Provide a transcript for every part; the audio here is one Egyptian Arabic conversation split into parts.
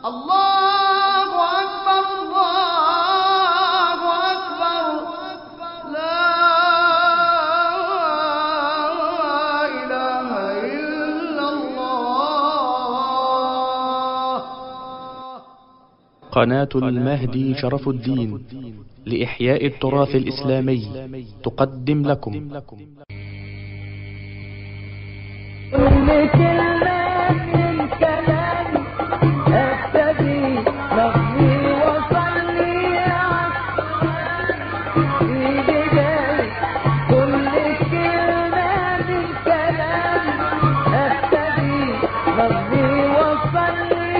الله أكبر الله أكبر لا إله إلا الله قناة المهدي شرف الدين لإحياء التراث الإسلامي تقدم لكم كل كلمة من كلامي ابتدي نغني وصلي ايدي جاي كل كلمة من كلامي ابتدي نغني وصلي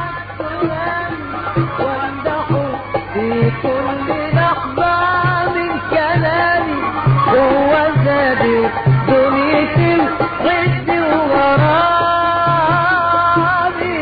وامدحه في كل لحظة من كلامي هو زادي دنيتي الغد وغرامي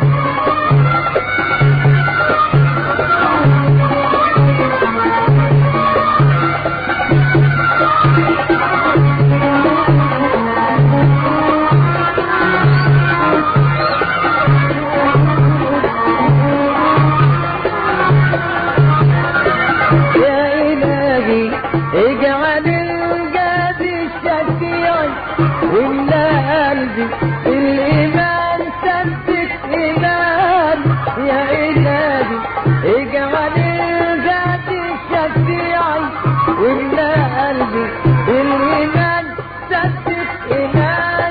يا إلهي اجعل الجدي شفيعي واملى قلبي بالإيمان ثبت إيمان يا إلهي اجعل الجدي شفيعي واملى قلبي بالإيمان ثبت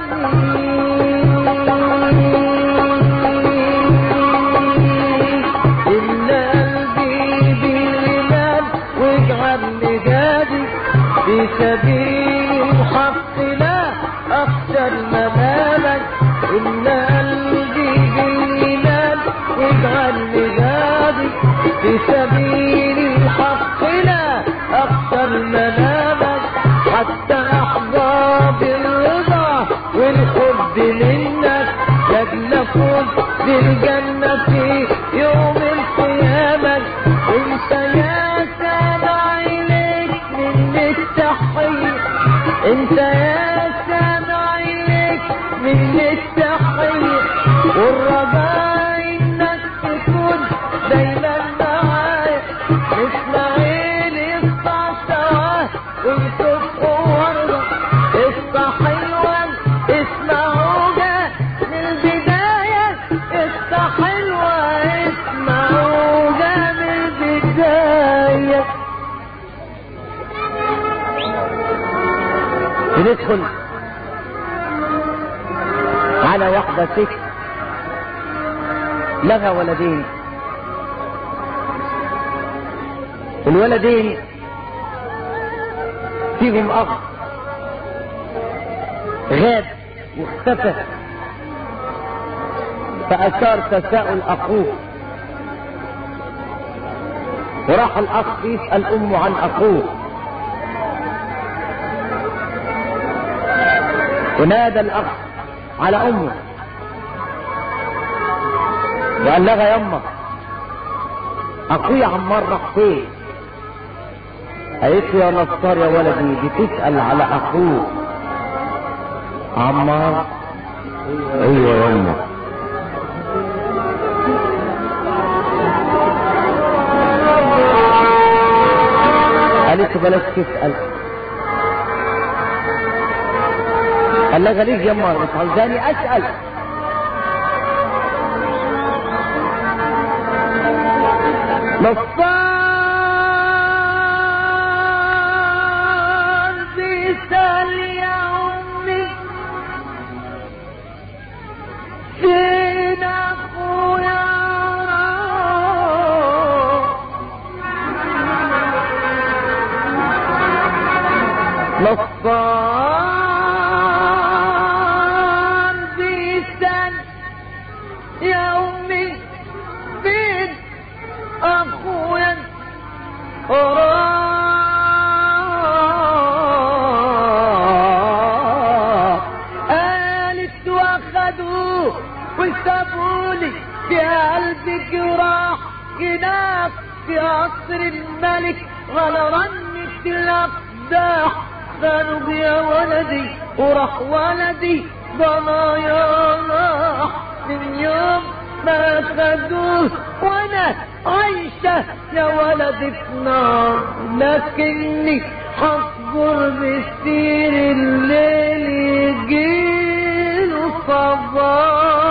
إيماني إلا قلبي بالإيمان واجعل لجادي في سبيل الحق لا أخشى الممالك إلا قلبي بالإيمان واجعل لجادي في سبيل الحق لا أخشى الممالك حتى أحظى بالرضا والحب منك لاجل فوز بالجنة في يوم القيامة انت يا سامع إليك من التحية انت يا سامع إليك من التحية والرجاء انك تكون دايما معايا اسماعيل اصطع سوا ويوسف وورده قصة حلوة اسمعوها من البداية قصة حلوة اسمعوها من البداية بندخل على واحدة ست لها ولدين الولدين فيهم أخ غاب واختفى فأثار تساؤل أخوه وراح الأخ يسأل أمه عن أخوه ونادى الأخ على أمه وقال لها يما أخويا عمار راح فين قالت له يا نصار يا ولدي بتسأل على أخوه عمار ايوه يا امه قالت له بلاش تسأل قال لها ليه يما مش عاوزاني اسأل نصار بيسأل يا امي فين اخويا نصار بيسأل يا امي فين اخويا راح قالت واخدوه وسابولي في قلبي جراح هناك في قصر الملك على رنة الأقداح خانوا يا ولدي وراح ولدي ضنايا راح من يوم ما خدوه وانا عايشة يا ولدي في نار لكني هصبر بسير الليل يجيله صباح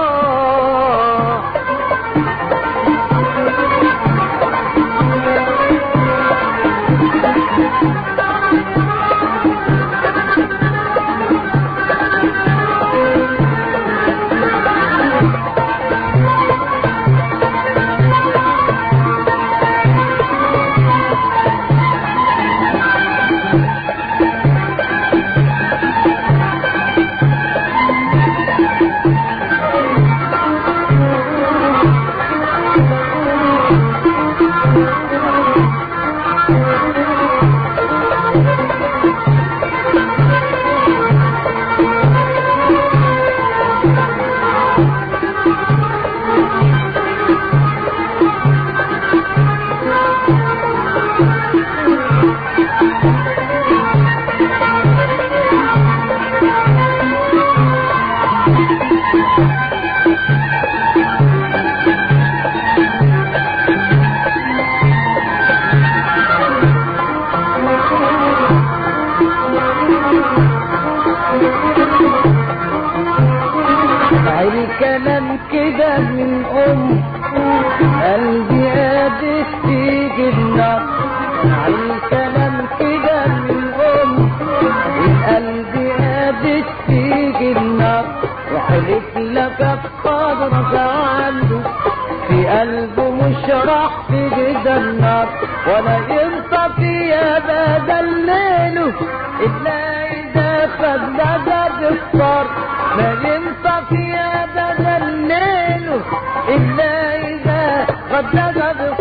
الكلام كده من أم قلبي قادت تيجي النار الكلام كده من أم القلب قادت تيجي النار وحلف لك بقدرك عنده في قلبه مش راح تجد النار ولا ينطى في ابدا ليله الا اذا خد لدى الصار ما ينطى في ابدا ليله الا اذا خد لدى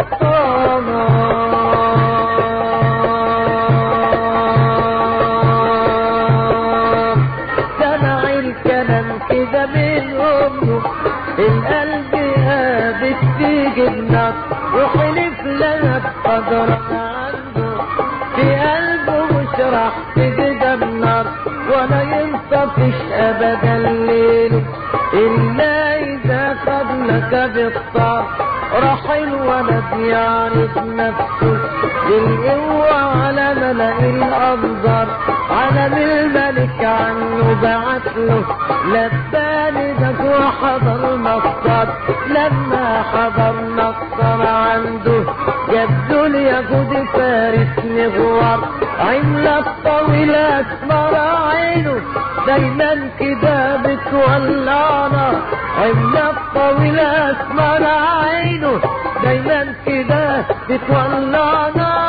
الصار سمع الكلام كده من امه القلب هابت تيجي النار وحلف لها بقدر عنده في قلبه مش راح تجد النار ولا ينطفش ابدا الليل الا اذا قبلك بالطار راح الولد يعرف نفسه بالقوة على ملأ الأنظار على الملك عنه بعت له لبان ذاك وحضر نصر لما حضر نصر عنده جاب اليهود فارس مغوار عملة طويلة اسمر عينه دايما كده بتولعنا عملة طويلة اسمر عينه دايما كده بتولع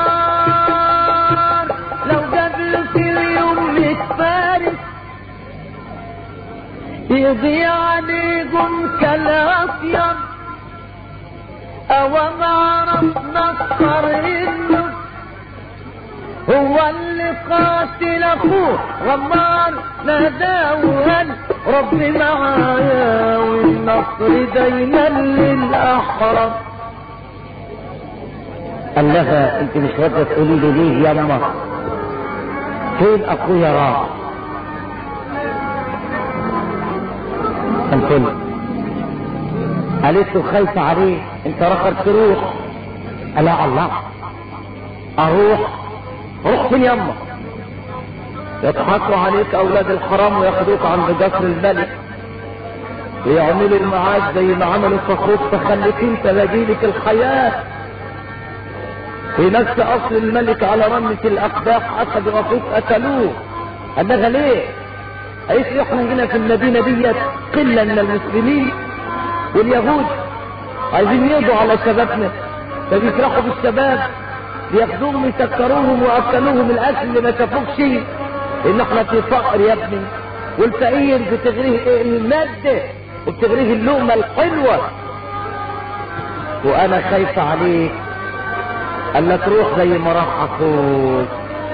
نار لو جاب له في اليوم متفارس يضيع عليكم كالأطيب أو ما عرف نصر إنه هو اللي قاتل أخوه غمار ناداه وقال ربي معايا والنصر دايما للأحرار قال لها انت مش راضيه تقولي لي ليه يا ماما فين اخويا راح قلت له قالت له خايفه عليه انت رخر تروح قال لا الله اروح روح فين يما يضحكوا عليك اولاد الحرام وياخدوك عند قصر الملك ويعملوا معاك زي ما عملوا في اخوك فخليك انت لاجيلك الحياه في نفس اصل الملك على رمة الاقداح اخذوا اخوك قتلوه قال لها ليه؟ قالت لي احنا هنا في المدينه ديت قله من المسلمين واليهود عايزين يقضوا على شبابنا فبيفرحوا بالشباب بياخدوهم يسكروهم واكلوهم الاكل اللي ما شافوش شيء ان احنا في فقر يا ابني والفقير بتغريه ايه الماده وبتغريه اللقمه الحلوه وانا خايفه عليك قال لك روح زي ما راح اخوك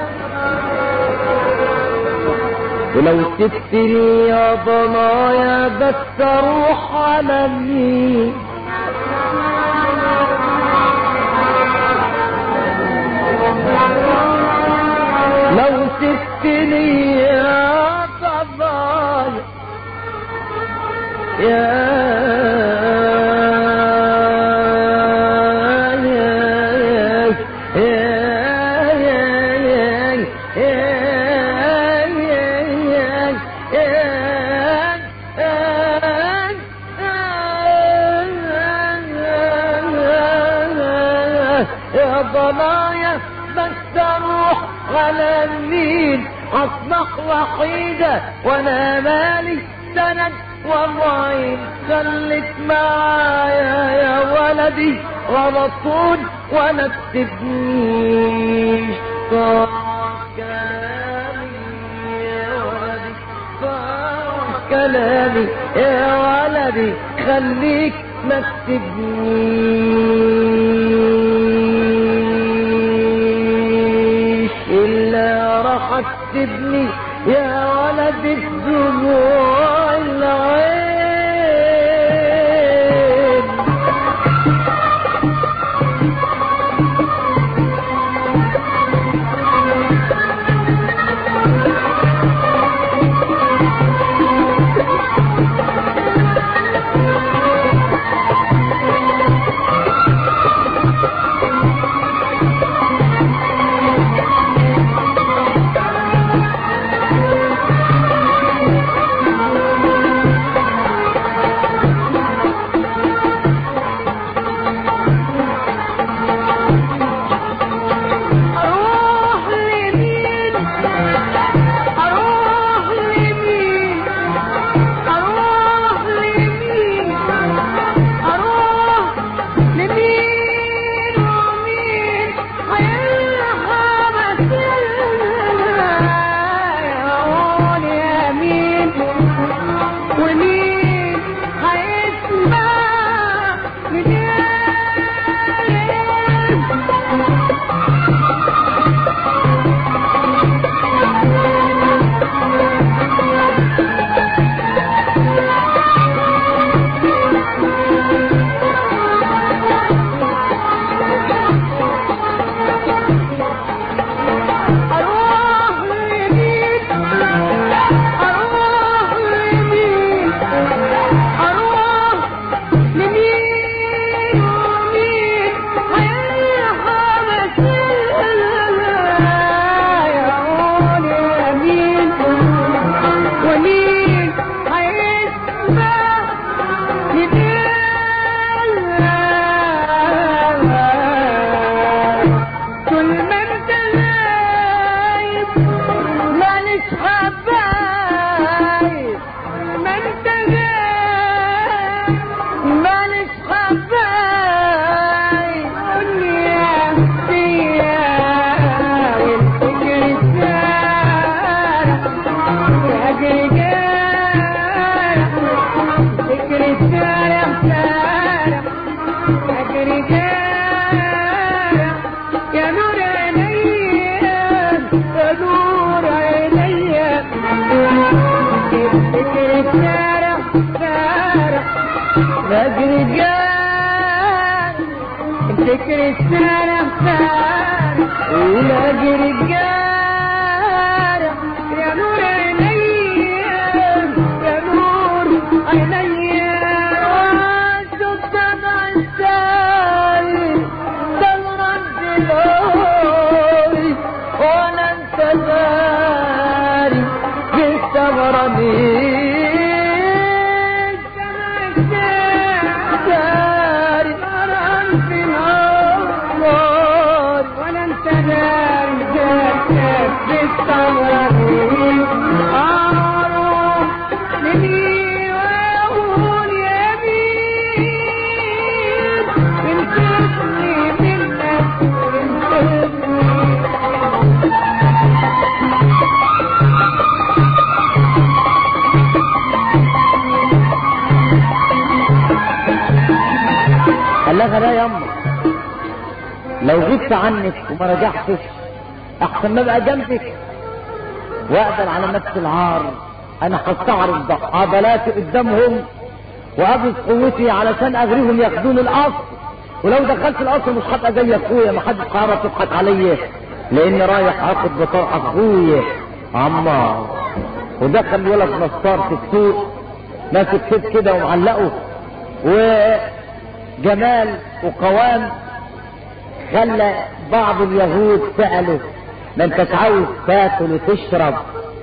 ولو سبتني يا ضنايا بس اروح على مين لو سبتني يا ضنايا يا ضنايا بس اروح على النيل اصبح وحيدة وانا مالي سند والله خليك معايا يا ولدي على طول ولا تسيبنيش طاع كلامي يا ولدي طاع كلامي يا ولدي خليك ما تسيبنيش الا راح تسيبني يا ولدي الدموع العين أروح لمين أروح لمين أروح لمين أروح لمين ومين هيلحق يقول يا مين ومين هيسمع منين أروح لمين أروح لمين أروح لمين ومين هيلحق يقول يا مين ومين هيسمع لمين طول ما انت غايب ماليش حبايب ما انت غايب ماليش حبايب دنيا فيا والفكر سارح فجر جارح فكر سارح سارح فجر جارح يا نور عينيا يا نور عينيا فكر سارح سارح فجر جارح فكر سارح سارح فجر جارح يا نور عينيا يا نور عينيا شفت انا السايل دوران دلوري وانا انت داري بالثغراني داري نار في نار وانا انت داري داري بالثغراني اروح لمين واقول يا مين انقذني منك انقذني قال لها لا يا أمه لو غبت عنك وما رجعتش احسن ما ابقى جنبك واقبل على نفس العار انا هستعرض عضلاتي قدامهم وابذ قوتي علشان اغريهم ياخدوني القصر ولو دخلت القصر مش هبقى زي اخويا ما حدش هيعرف يضحك عليا لاني رايح اخد بطاقه اخويا عمار ودخل الولد نصار في السوق ماسك سيف كده ومعلقه وجمال وقوام خلى بعض اليهود سألوا ما انتش عاوز تاكل وتشرب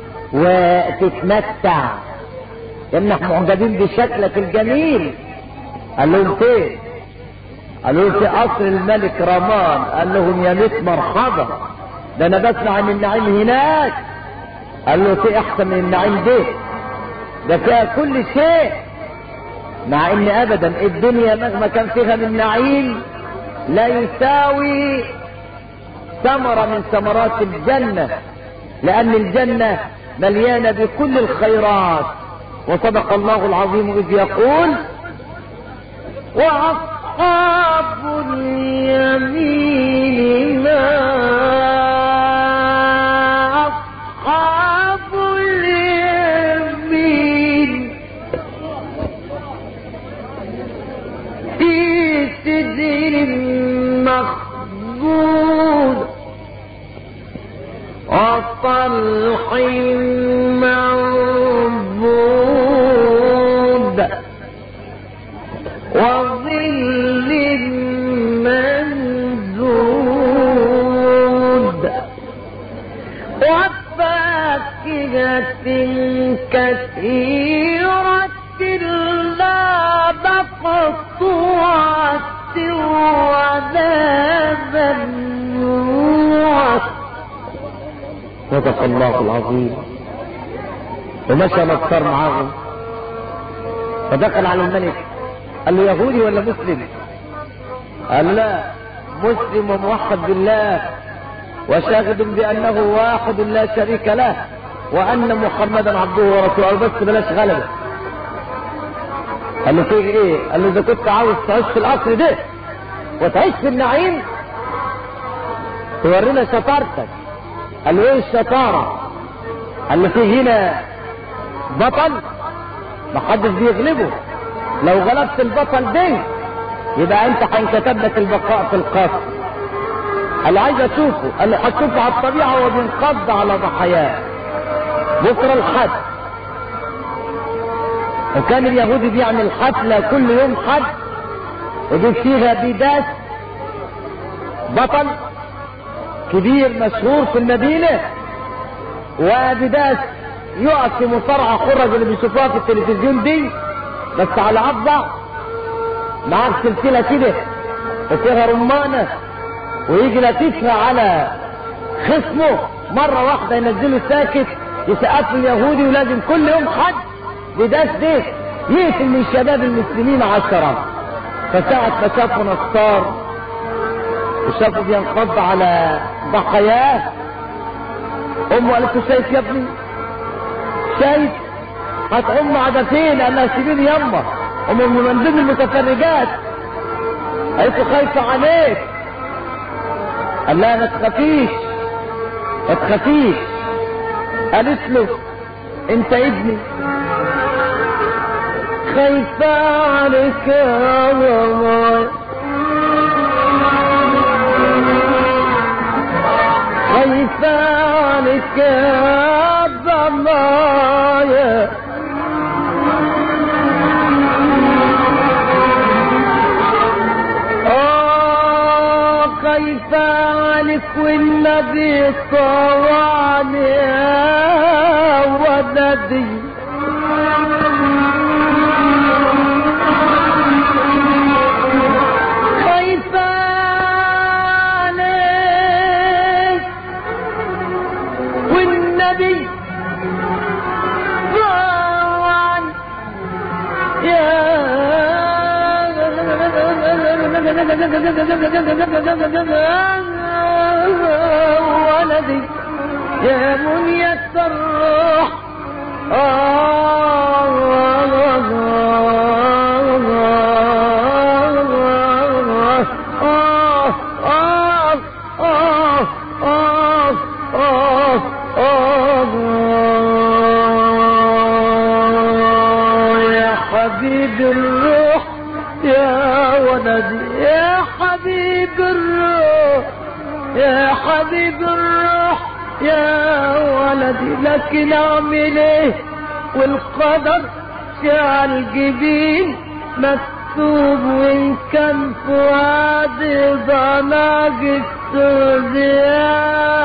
وتتمتع انك معجبين بشكلك الجميل قال لهم فين قالوا له في قصر الملك رامان قال لهم يا ميت مرحبا ده انا بسمع عن النعيم هناك قال له في احسن من النعيم ده ده فيها كل شيء مع ان ابدا الدنيا مهما كان فيها من نعيم لا يساوي ثمرة من ثمرات الجنة لان الجنة مليانة بكل الخيرات وصدق الله العظيم اذ يقول واصحاب اليمين ما اصحاب اليمين في سدر مخضود وطلح منضود وظل ممدود وفاكهة كثيرة لا مقطوعة ولا ممنوعة صدق الله العظيم ومشى نصار معاهم فدخل على الملك قال له يهودي ولا مسلم قال لا مسلم وموحد بالله وشاهد بانه واحد لا شريك له وان محمدا عبده ورسوله بس بلاش غلبه قال له فيه ايه قال له اذا كنت عاوز تعيش في القصر ده وتعيش في النعيم تورينا شطارتك قال له ايه الشطاره قال له فيه هنا بطل محدش بيغلبه لو غلبت البطل دي يبقى انت هينكتب لك البقاء في القصر قال له عايز اشوفه قال له هتشوفه على الطبيعه وهو بينقض على ضحاياه بكره الحد وكان اليهودي بيعمل حفله كل يوم حد ويجيب فيها بيداس بطل كبير مشهور في المدينه وبيداس يقف في مصارعه خرج اللي بيشوفوها في التلفزيون دي بس على عضة معاه سلسلة كده وفيها رمانة ويجي لطيفها على خصمه مرة واحدة ينزله ساكت يسقف اليهودي ولازم كل يوم حد بداس ده يقتل من شباب المسلمين عشرة فساعة ما شافوا نصار وشافوا بينقض على ضحاياه امه قالت له شايف يا ابني شايف هتقوم على فين قال لها سيبيني يما ام من ضمن المتفرجات قالت له خايفه عليك قال لها ما تخافيش ما تخافيش قالت له انت ابني خايفه عليك يا ماما خايفه عليك يا ضمايا آه خايفة عليك والنبي طوعني يا ولدي خايفة عليك والنبي طوعني يا ولدي يا منية الروح يا حبيب الروح يا ولدي يا حبيب الروح يا حبيب الروح يا ولدي لكن اعمل ايه والقدر شعل جبين مكتوب وان كان فؤادي ضناج السود يا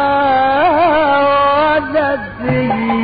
ولدي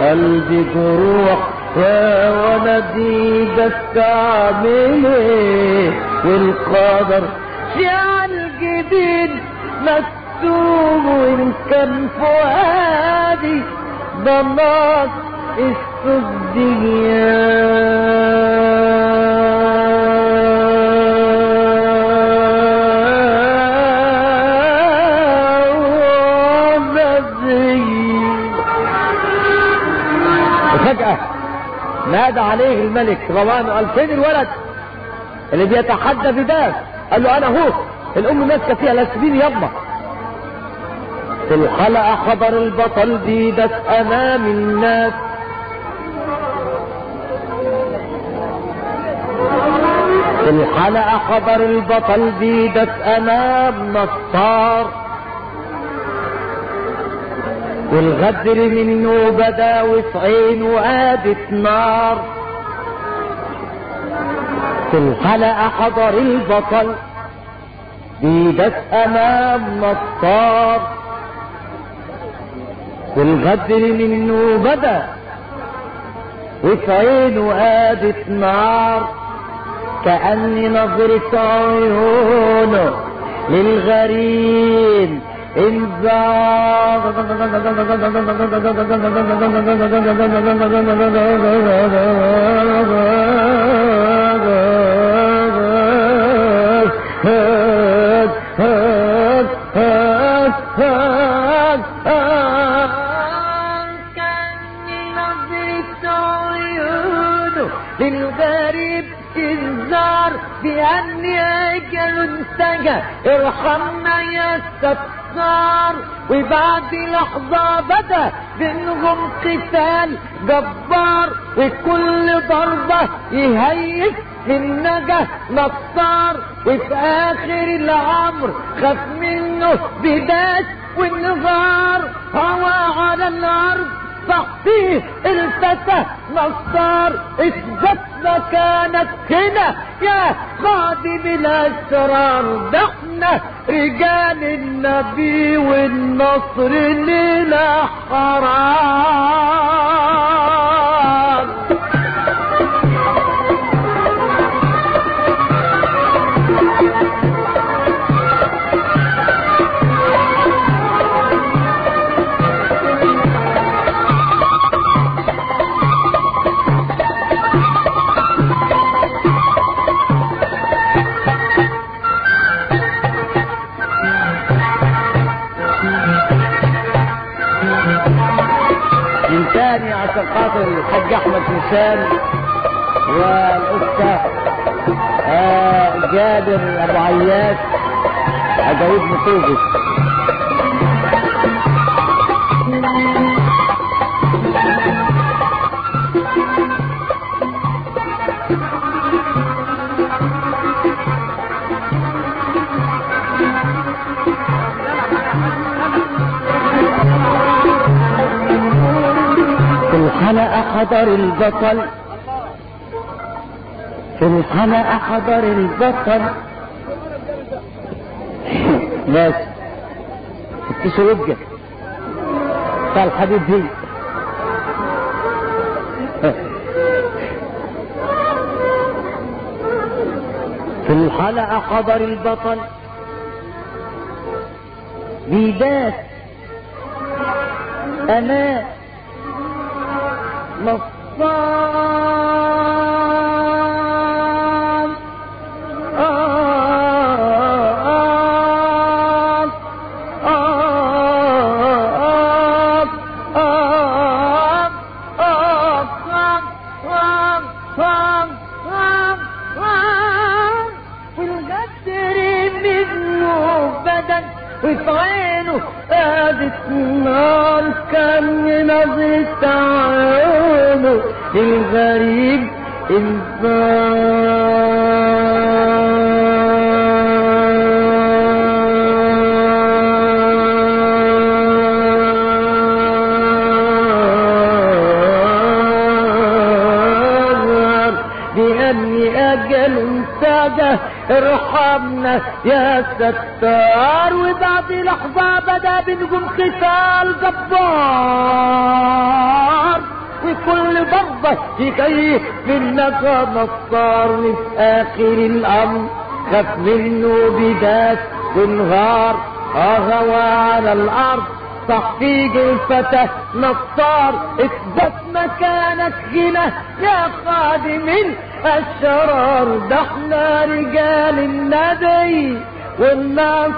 قلبي جروح يا ولدي بس اعمل ايه والقدر شعل جديد مكتوب وان كان فؤادي ضمات السدية وفجأة نادى عليه الملك روان قال فين الولد اللي بيتحدى بداس قال له انا هو الام ماسكه فيها لا سيبيني يابا في الحلقة حضر البطل بيدس امام الناس في الحلقة حضر البطل بيدس امام نصار والغدر منه بدا وفي عينه قادت نار في الحلقة حضر البطل بيدس امام نصار والغدر منه بدا وفي عينه قادت نار كأني نظرة عيونه للغريب كأني نظرة عيونه للغريب تنزار بأني أجل انتجى ارحمنا يا ستار وبعد لحظة بدا بينهم قتال جبار وكل ضربة يهيس النجا نصار وفي آخر الأمر خاف منه بداس والنظار هوى على الأرض تحتيه الفتى نصار اثبت مكانك هنا يا خادم الاسرار ده احنا رجال النبي والنصر لنا حرام من تاني عشان خاطر الحاج احمد هشام والاستاذ آه جابر ابو عياش عجوز مطوبس في الحلقة حضر البطل في الحلقة حضر البطل بس التشوجة بتاع الحبيب دي في الحلقة حضر البطل بيدات أمان نصام والغدر منه بدن وفي عينه قادت نار كان نظرة عينه للغريب إنسان بأني أجل انتجه ارحمنا يا ستار وبعد لحظة بدا بنجوم قتال جبار كل ضربة يكيف منك نصار في آخر الأمر خاف منه بداس ونهار هوى على الأرض صحيج الفتى نصار اثبت مكانك هنا يا خادم الشرار ده احنا رجال النبي والنصر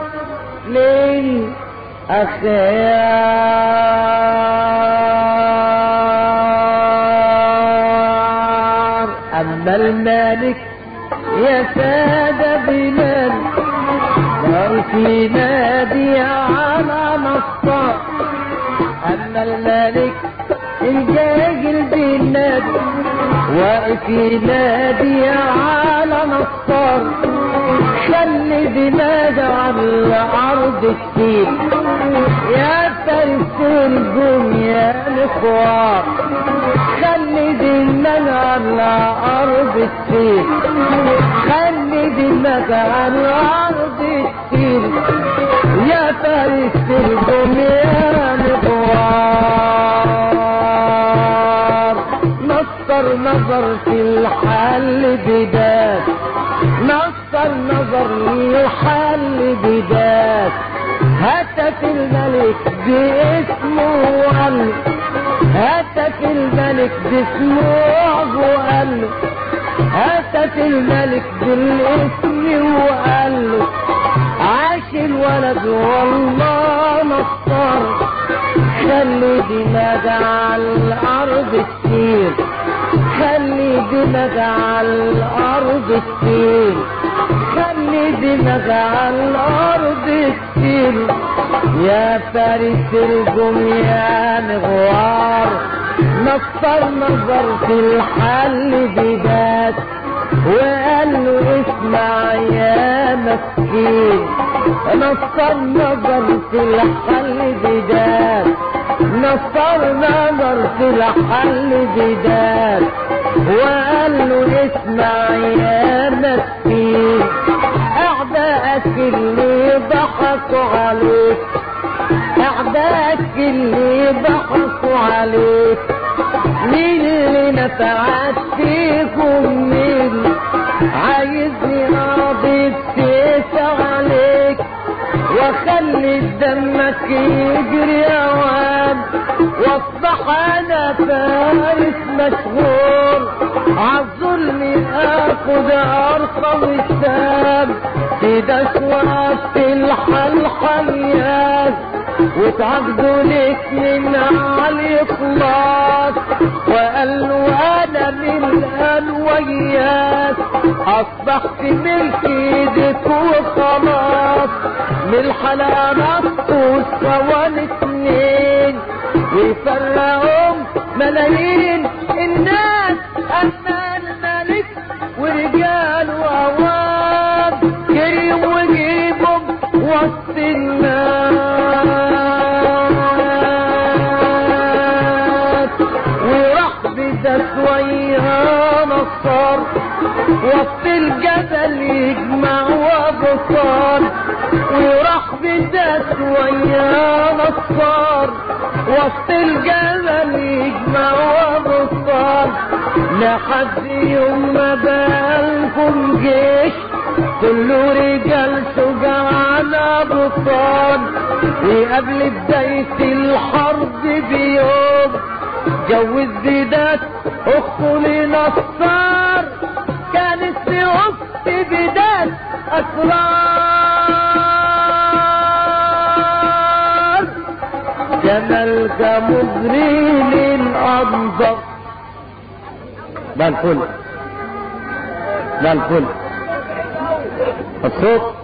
للأخيار أما المالك يا سادة بلال لو في نادي على نصار أما الملك الجاهل بالنادي واقف ينادي على نصار خلي بلاد على الأرض كتير يا فارس الجم يا الإخوان خلي بلاد على الأرض كتير خلي بلاد على الأرض كتير يا فارس الجم يا الإخوان نصر نظر في الحل بداية نصر نظر للحل بداية هتف الملك باسمه وقال هتف الملك باسمه وقال هتف الملك بالاسم وقال له عاش الولد والله نصر خلي دماغ على الارض كتير خلي دماغ على الارض كتير خلي دماغ على الارض كتير يا فارس الجميع مغوار نصر نظر في الحل بذات وقال له اسمع يا مسكين نصر نظر في الحل بذات نصر نظر في الحل بذات وقال له اسمع يا مسكين اعدائك اللي ضحكوا عليك اعدائك اللي ضحكوا عليك مين اللي نفعت فيكم مين عايزني راضي بتيسع عليك واخلي دمك يجري اوام واصبح انا فارس مشغول عالظلم اخد ارقم الشام كده شوات في الحلحيات وتعبدوا لك من على الاطلاق وقال له انا من الالويات اصبحت ملك ايدك وخلاص من الحلالات والثواني اتنين ويفرقهم ملايين الناس اما الملك ورجال وعوام جريم وجيبهم وسط الناس وراح بدك ويا نصار وسط الجبل يجمع وابصار وراح بدك ويا نصار وسط الجبل يجمع وابصار لحد يوم ما بالكم جيش كله رجال شجعان ابطال وقبل بداية الحرب بيوم جوز بدات اخته لنصار كانت في اخت بدات اسرار جمالك مغري للانظر ده الفل ده الفل الصوت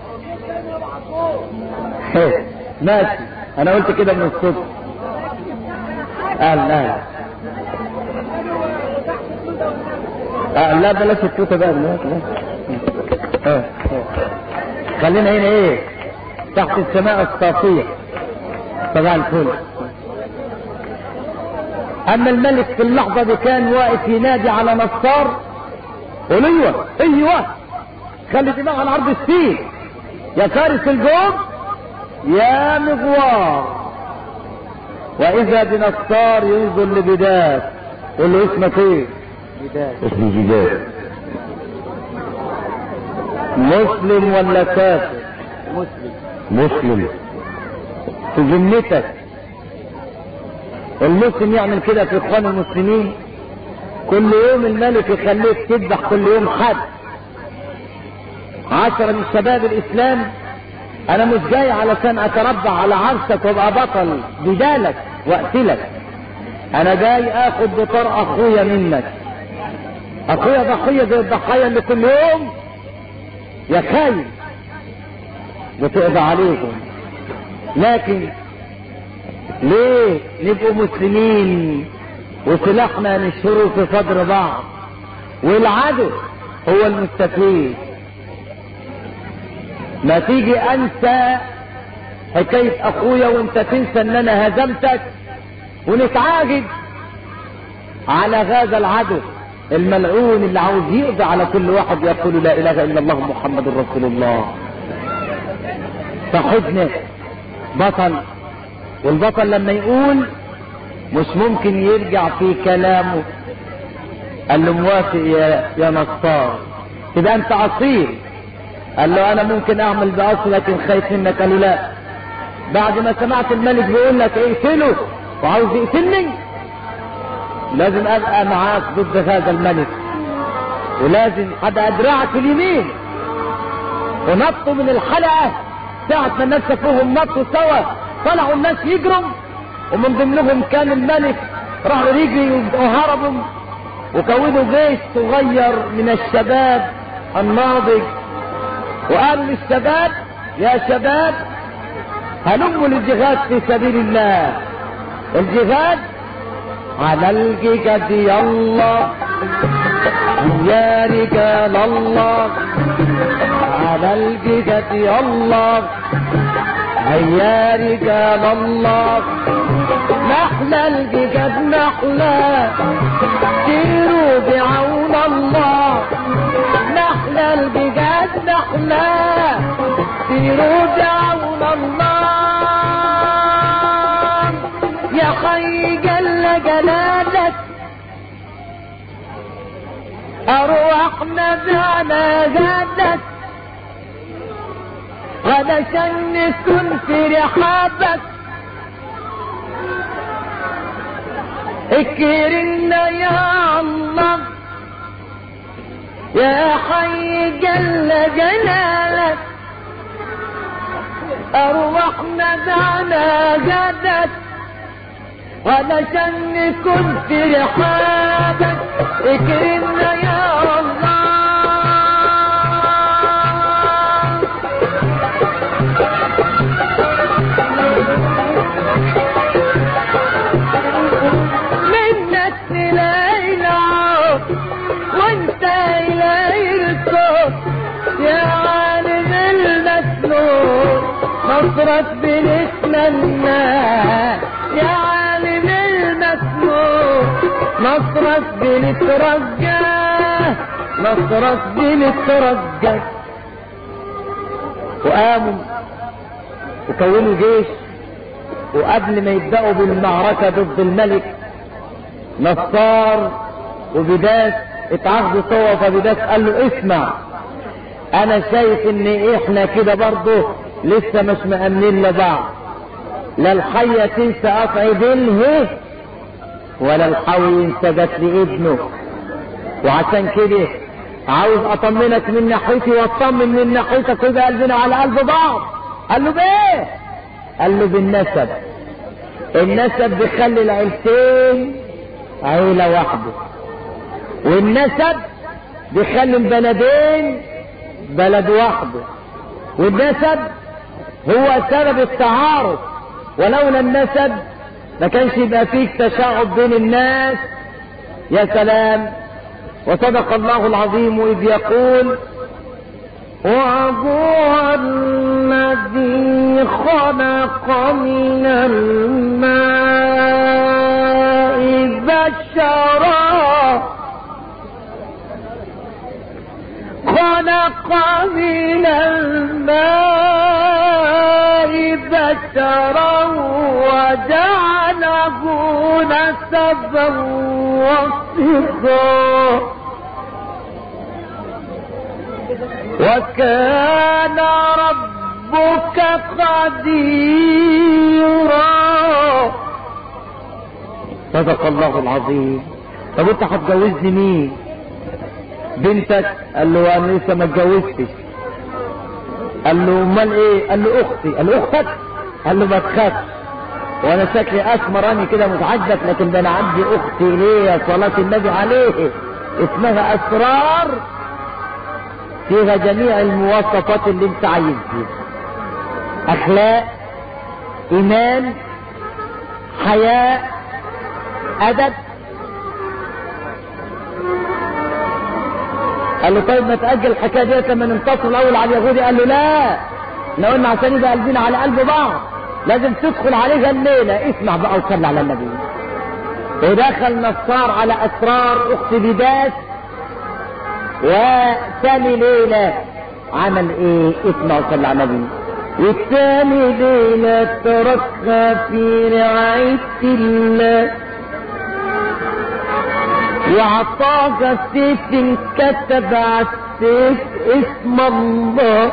إيه، ماشي انا قلت كده من الصوت قال لا آه لا بلاش التوته بقى دلوقتي لا. آه، آه. خلينا هنا ايه تحت السماء الصافية صباح الفل اما الملك في اللحظة دي كان واقف ينادي على نصار قول ايوه ايوه خلي دماغ على عرض السين يا فارس الجوم يا مغوار واذا بنصار ينظر لبداية قول له اسمك ايه اسمي جداد مسلم ولا كافر مسلم مسلم في ذمتك المسلم يعمل كده في اخوان المسلمين كل يوم الملك يخليك تذبح كل يوم حد عشرة من شباب الاسلام انا مش جاي علشان اتربع على عرشك وابقى بطل بدالك واقتلك انا جاي اخد بطار اخويا منك اخويا ضحية زي الضحايا اللي كل يوم يا خاين بتقضى عليهم لكن ليه نبقوا مسلمين وسلاحنا نشره في صدر بعض والعدو هو المستفيد ما تيجي انسى حكاية اخويا وانت تنسى ان انا هزمتك ونتعاجب على هذا العدو الملعون اللي عاوز يقضي على كل واحد يقول لا اله الا الله محمد رسول الله صاحبنا بطل والبطل لما يقول مش ممكن يرجع في كلامه قال له موافق يا يا نصار تبقى انت اصيل قال له انا ممكن اعمل باصل لكن خايف منك قال له لا بعد ما سمعت الملك بيقول لك اقتله وعاوز يقتلني لازم ابقى معاك ضد هذا الملك ولازم ابقى ادرعك اليمين ونطوا من الحلقه ساعة ما الناس شافوهم نطوا سوا طلعوا الناس يجروا ومن ضمنهم كان الملك راح يجري وهربوا وكونوا جيش صغير من الشباب الناضج وقالوا للشباب يا شباب هلموا للجهاد في سبيل الله الجهاد على الجهاد يلا يا رجال الله على الجهاد يلا هيا رجال الله نحلى الجهاد نحلى سيروا بعون الله نحلى الجهاد نحلى سيروا بعون الله يا حي جل جلالك أرواحنا بعنا جادك علشان نكون في رحابك اكرمنا يا الله يا حي جل جلالك أرواحنا دعنا جدك علشان نكون في رحابك اكرمنا يا الله منك تلاقي العوض وانت الهي الصوت يا عالم المسلوب نصرك بنتمنى يا عالم المسلوب نصرك بنترجاه نصرك بنترجاه وقاموا وكونوا جيش وقبل ما يبدأوا بالمعركة ضد الملك نصار وبداس اتعاقدوا سوا فبداس قال له اسمع انا شايف ان احنا كده برضه لسه مش مأمنين لبعض لا الحية تنسى قطع دينه ولا الحوي ينسى قتل ابنه وعشان كده عاوز اطمنك من ناحيتي واطمن من ناحيتك ويبقى قلبنا على قلب بعض قال له بايه قال له بالنسب النسب بيخلي العيلتين عيلة واحدة والنسب بيخلي البلدين بلد واحدة والنسب هو سبب التعارف ولولا النسب ما كانش يبقى فيك تشاعب بين الناس يا سلام وصدق الله العظيم إذ يقول وهو الذي خلق من الماء بشرا خلق من الماء بشرا اشتروا وجعله نسبا وصفا وكان ربك قديرا صدق الله العظيم طب انت هتجوزني مين بنتك قال له انا لسه ما اتجوزتش قال له امال ايه قال له اختي قال له اختك قال له ما تخافش وانا شكلي اسمراني كده متعجب لكن ده انا عندي اختي ليه يا صلاة النبي عليه اسمها اسرار فيها جميع المواصفات اللي انت عايزها اخلاق ايمان حياء ادب قال له طيب ما تأجل الحكاية ديت لما ننتصر الأول على اليهودي قال له لا احنا قلنا عشان يبقى قلبنا على قلب بعض لازم تدخل عليها الليلة اسمع بقى وصلي على النبي ودخل نصار على أسرار أخت بداس وثاني ليلة عمل ايه اسمع وصلي على النبي والثاني ليلة تركها في رعاية الله وعطاك السيف انكتب على السيف اسم الله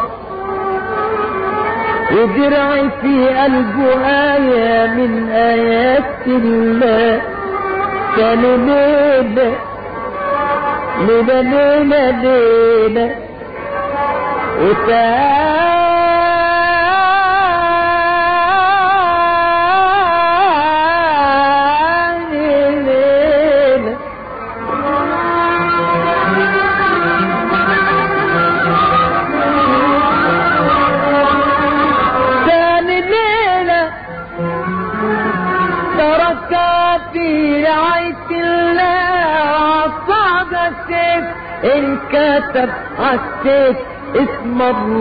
ودرعي في قلبه آية من آيات الله كانوا ليلة ليلة ليلة ليلة وتاني ليلة ثاني ليلة ترك في رعاية الله صعد السيف انكتب عالسيف اسم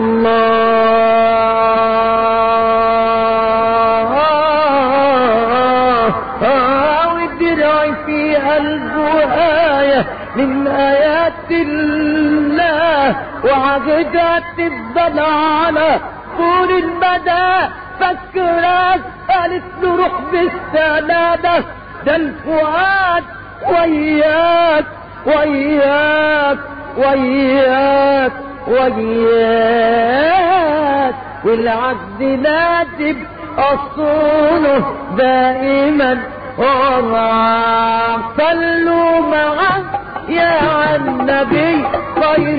الله والدرع في قلبه آية من آيات الله وعقدت تفضل على طول المدى فكرت قالت له روح بالسلامة ده الفؤاد وياك وياك وياك وياك والعبد نادب أصوله دائما ورعا صلوا معه يا النبي خير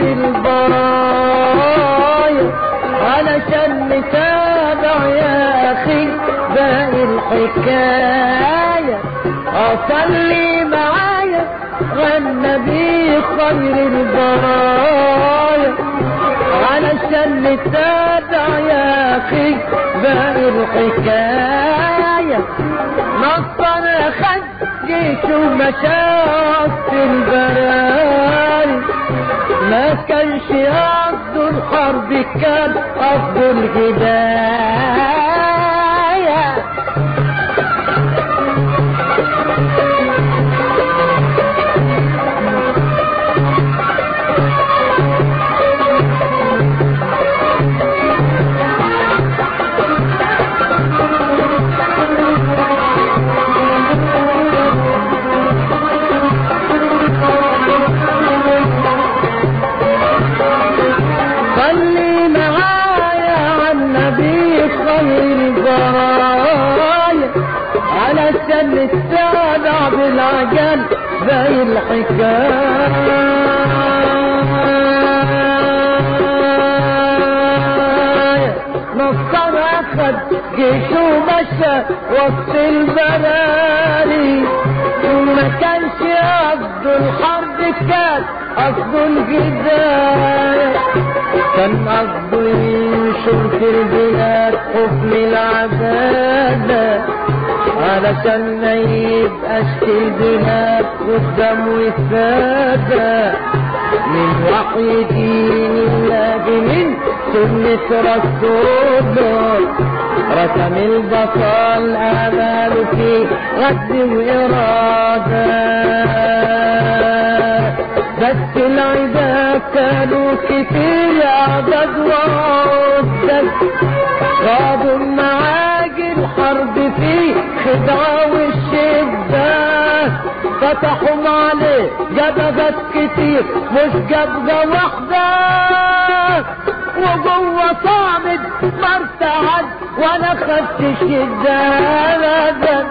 البرايا علشان نتابع يا أخي باقي الحكاية أصلي معايا والنبي خير البرايا علشان نتابع يا أخي باقي الحكاية نصر خد جيش ومشاط البرايا ما كانش قصده الحرب كان قصده الهداية صلي معايا على النبي خير البرايا علشان نتابع بالعجل زي الحكاية نصر اخد جيشه ومشى وسط البراري وما كانش قصده الحرب كان قصده الجداية كان قصده ينشر في البلاد حكم العدالة علشان ما يبقاش في البلاد قدام وسادة من وحي دين الله من سنة رسوله رسم البطل آماله في غد وإرادة بس العدا كانوا كتير عدد وعدد غابوا معاه الحرب فيه خدعة والشدة فتحوا عليه جبهات كتير مش جبهة واحدة وجوه صامد ما ارتعد وانا خدت الشدة ابدا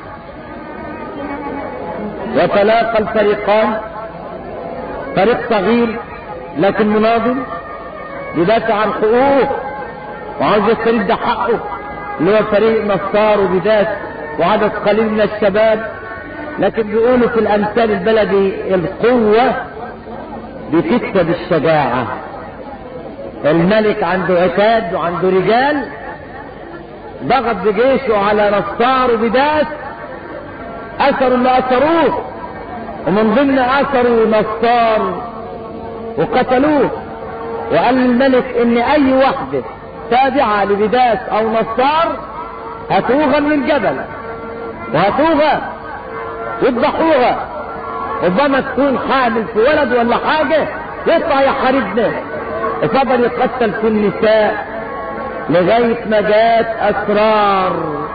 وتلاقى الفريقان فريق صغير لكن مناضل يدافع عن حقوقه وعاوز يسترد ده حقه اللي هو فريق نصار وبدات وعدد قليل من الشباب لكن بيقولوا في الامثال البلدي القوة بتكسب الشجاعة الملك عنده عتاد وعنده رجال ضغط بجيشه على نصار وبدات اثروا اللي اثروه ومن ضمن اثروا نصار وقتلوه وقال الملك ان اي واحدة تابعة لبداس او نصار هتوغى من الجبل وهتوغى يذبحوها ربما تكون حامل في ولد ولا حاجة يطلع يحاربنا وفضل يقتل في النساء لغاية ما جات اسرار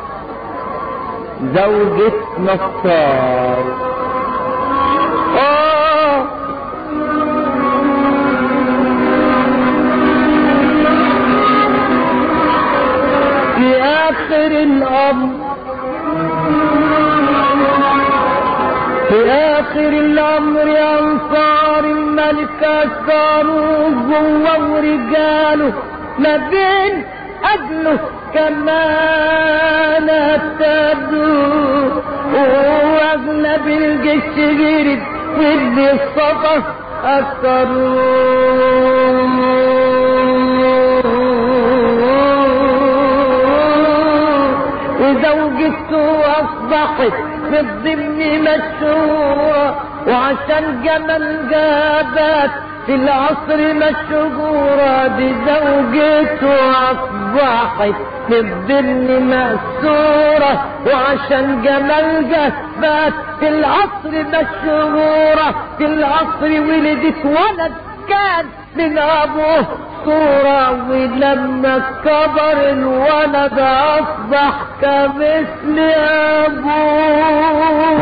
زوجة نصار آه في آخر الأمر في آخر الأمر أنصار الملك أسروا جوه ورجاله ما بين أجله كمان ابتدوا وأغلب الجيش جرد واللي الصفا أكثروا وزوجته أصبحت في الضمن مشهورة وعشان جمال جابت في العصر مشهورة بزوجته أصبحت في الضمن مأسورة وعشان جمال جابت في العصر مشهورة في العصر ولدت ولد كان من أبوه صورة ولما كبر الولد أصبح كمثل أبوه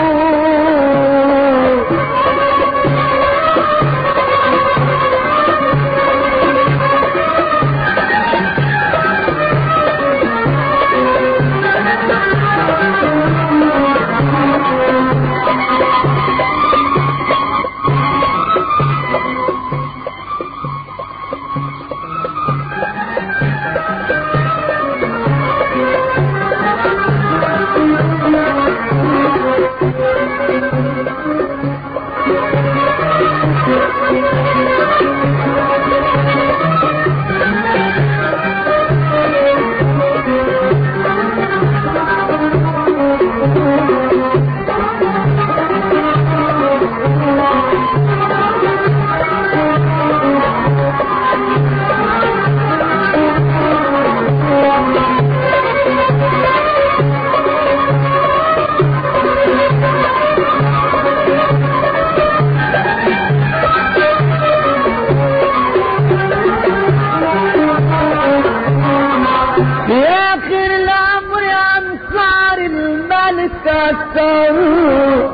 في آخر الأمر أنصار الملك أثروا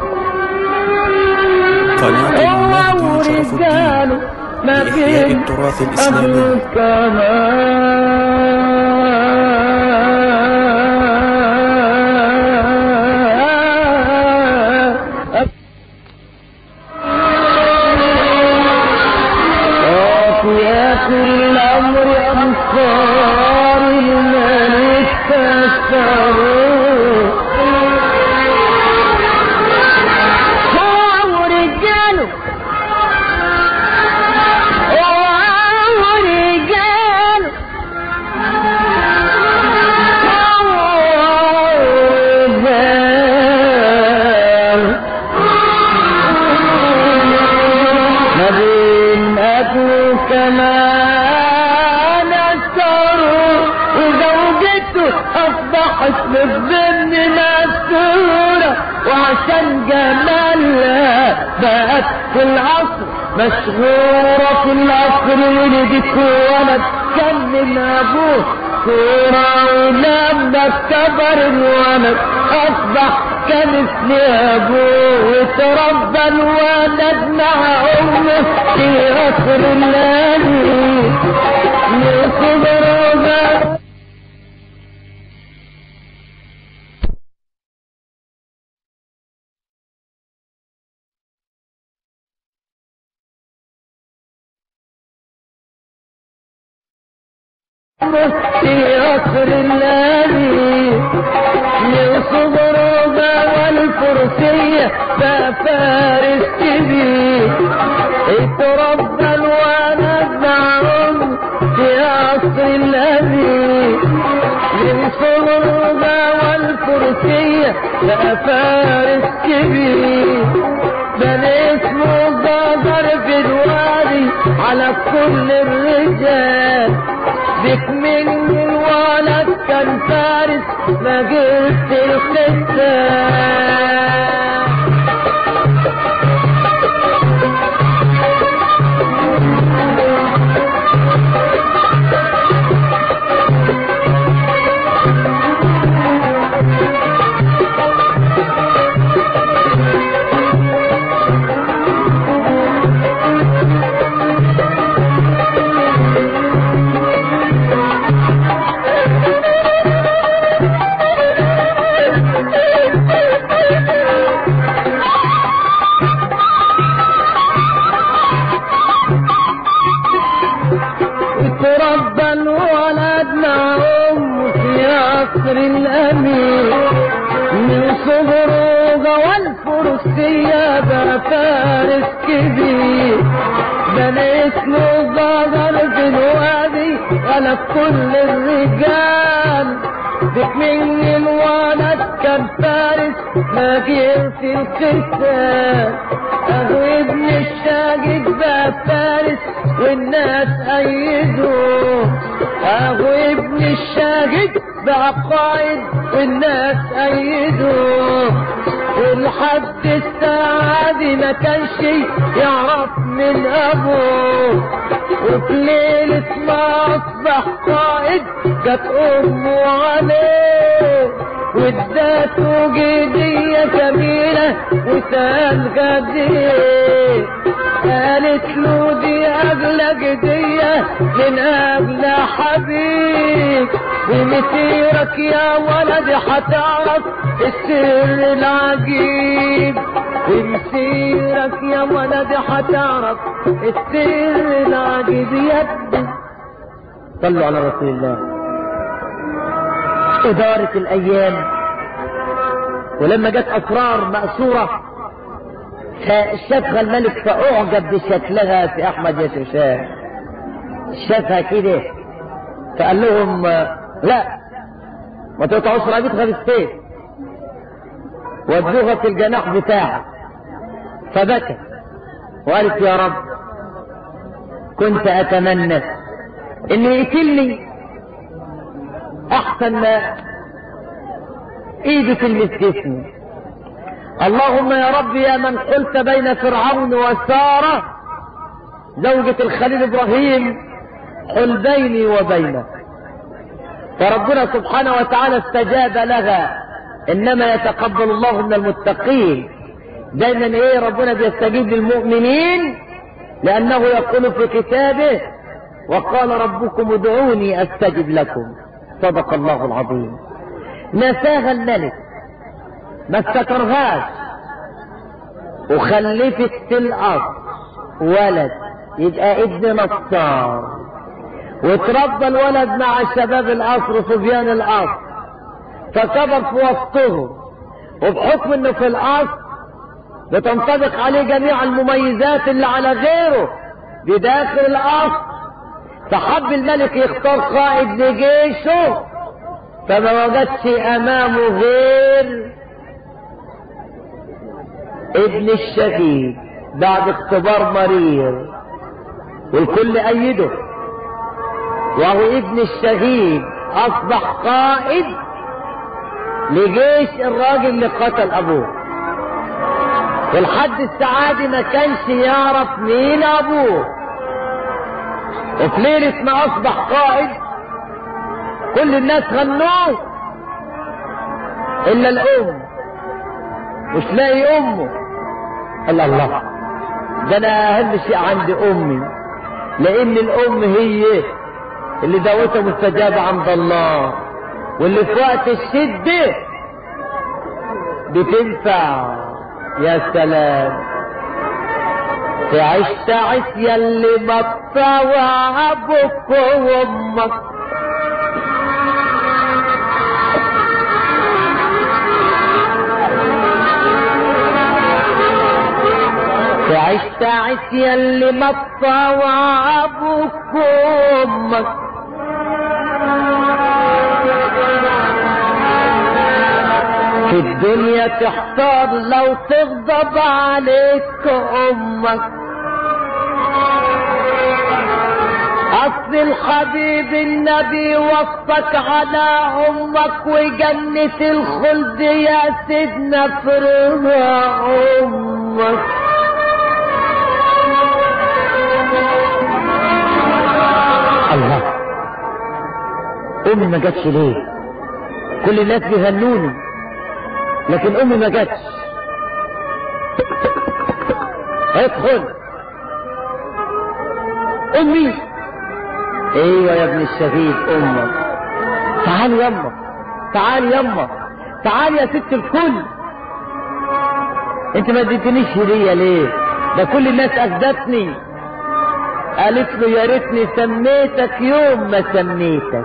قناة المهدي شرف الدين ورجاله ما لإحياء بين التراث الإسلامي وفي آخر الأمر أنصار الملك كسروا هو ورجاله هو ورجاله ما بين أبو كمان أسروا وزوجته أصبحت بالظن مسرورة وعشان جمالها بقت في العصر مشهورة في العصر ولدت ولد كان من أبوه الصورة ولما كبر الولد أصبح كمثل أبوه وتربى الولد مع أمه في قصر الليل يوسف رضا في قصر الليل يوسف رضا والفرسية ففارس كبير اتربى الولد معهم في قصر الليل يوسف رضا والفرسية ففارس كبير بل اسمه ظهر في الوادي على كل الرجال بك من الولد كان فارس ما جبت القتال اتربى الولد مع أمه في قصر الأمير من صغره والفروسية بقى فارس كبير بل اسمه ظهر في الوادي على كل الرجال بك من الولد كان فارس ما في القتال اهو ابن الشاجد بقى فارس والناس ايدوه اهو ابن الشاجد بقى قائد والناس ايدوه ولحد الساعة دي ما كانش يعرف من ابوه وفي ليلة ما اصبح قائد جت امه عليه واداته جدية جميلة وسال غديه قالت له دي اغلى جدية من اغلى حبيب ومسيرك يا ولدي هتعرف السر العجيب ومسيرك يا ولدي هتعرف السر العجيب يدي صلوا على رسول الله ادارة الايام ولما جت اسرار مأسورة شافها الملك فاعجب بشكلها في احمد يا شوشان شافها كده فقال لهم لا ما تقطعوش رابطها بالسيف ودوها في الجناح بتاعها فبكى وقالت يا رب كنت اتمنى ان يقتلني احسن ما ايدي تلمس جسمي اللهم يا رب يا من حلت بين فرعون وسارة زوجة الخليل ابراهيم حل بيني وبينك فربنا سبحانه وتعالى استجاب لها انما يتقبل الله من المتقين دايما ايه ربنا بيستجيب للمؤمنين لانه يقول في كتابه وقال ربكم ادعوني استجب لكم صدق الله العظيم نساها الملك ما استكرهاش وخلفت في الارض ولد يبقى ابن نصار وتربى الولد مع شباب القصر صبيان القصر فكبر في وسطهم وبحكم انه في القصر بتنطبق عليه جميع المميزات اللي على غيره بداخل القصر فحب الملك يختار قائد لجيشه فما وجدش امامه غير ابن الشهيد بعد اختبار مرير والكل ايده وهو ابن الشهيد اصبح قائد لجيش الراجل اللي قتل ابوه والحد السعادي ما كانش يعرف مين ابوه وفي ليلة ما اصبح قائد كل الناس غنوه الا الام مش لاقي امه قال الله ده انا اهم شيء عندي امي لان الام هي اللي دعوتها مستجابة عند الله واللي في وقت الشدة بتنفع يا سلام تعيش تعيش يلي ما تطوع ابوك وامك تعيش تعيش يلي ما تطوع ابوك وامك في الدنيا تحتار لو تغضب عليك امك اصل الحبيب النبي وصك على امك وجنة الخلد يا سيدنا فرما امك الله امي ما جاتش ليه كل الناس بيهنوني لكن امي ما جاتش ادخل امي ايوه يا ابن الشهيد امك تعال يما تعال يما تعال يا ست الكل انت ما اديتنيش هديه ليه ده كل الناس اجدتني قالت له يا ريتني سميتك يوم ما سميتك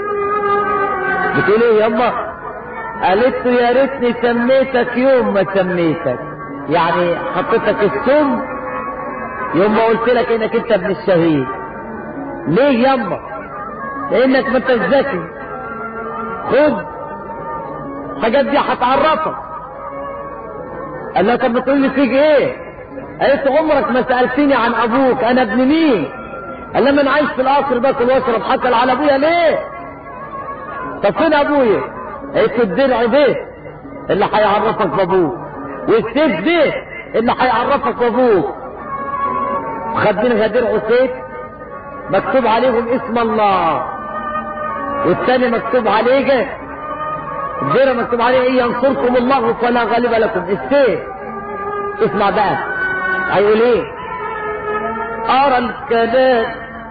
بتقول ايه يما قالت له يا ريتني سميتك يوم ما سميتك يعني حطيتك السم يوم ما قلت لك انك انت ابن الشهيد ليه يما لانك ما انت ذكي خد الحاجات دي هتعرفك قال لها طب بتقول لي فيك ايه قالت له عمرك ما سالتني عن ابوك انا ابن مين قال لما انا عايش في القصر باكل واشرب حتى على ابويا ليه طب فين ابويا قالت له الدرع ده اللي هيعرفك بابوك والسيف ده اللي هيعرفك بابوك خد منها درع وسيف مكتوب عليهم اسم الله والثاني مكتوب عليه الدرع مكتوب عليه ايه ينصركم الله فلا غالب لكم السيف اسمع بقى هيقول ايه ارى الكلام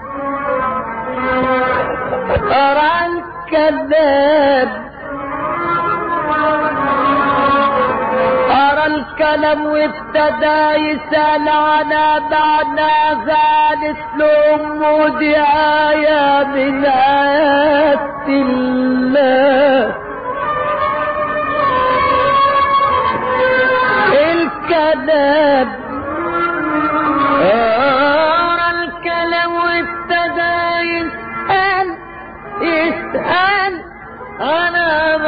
ارى الكلام أرى الكلام وابتدى يسأل على معنى ذلك لأمه دي آية من آيات الله الكلام أرى الكلام وابتدى يسأل يسأل على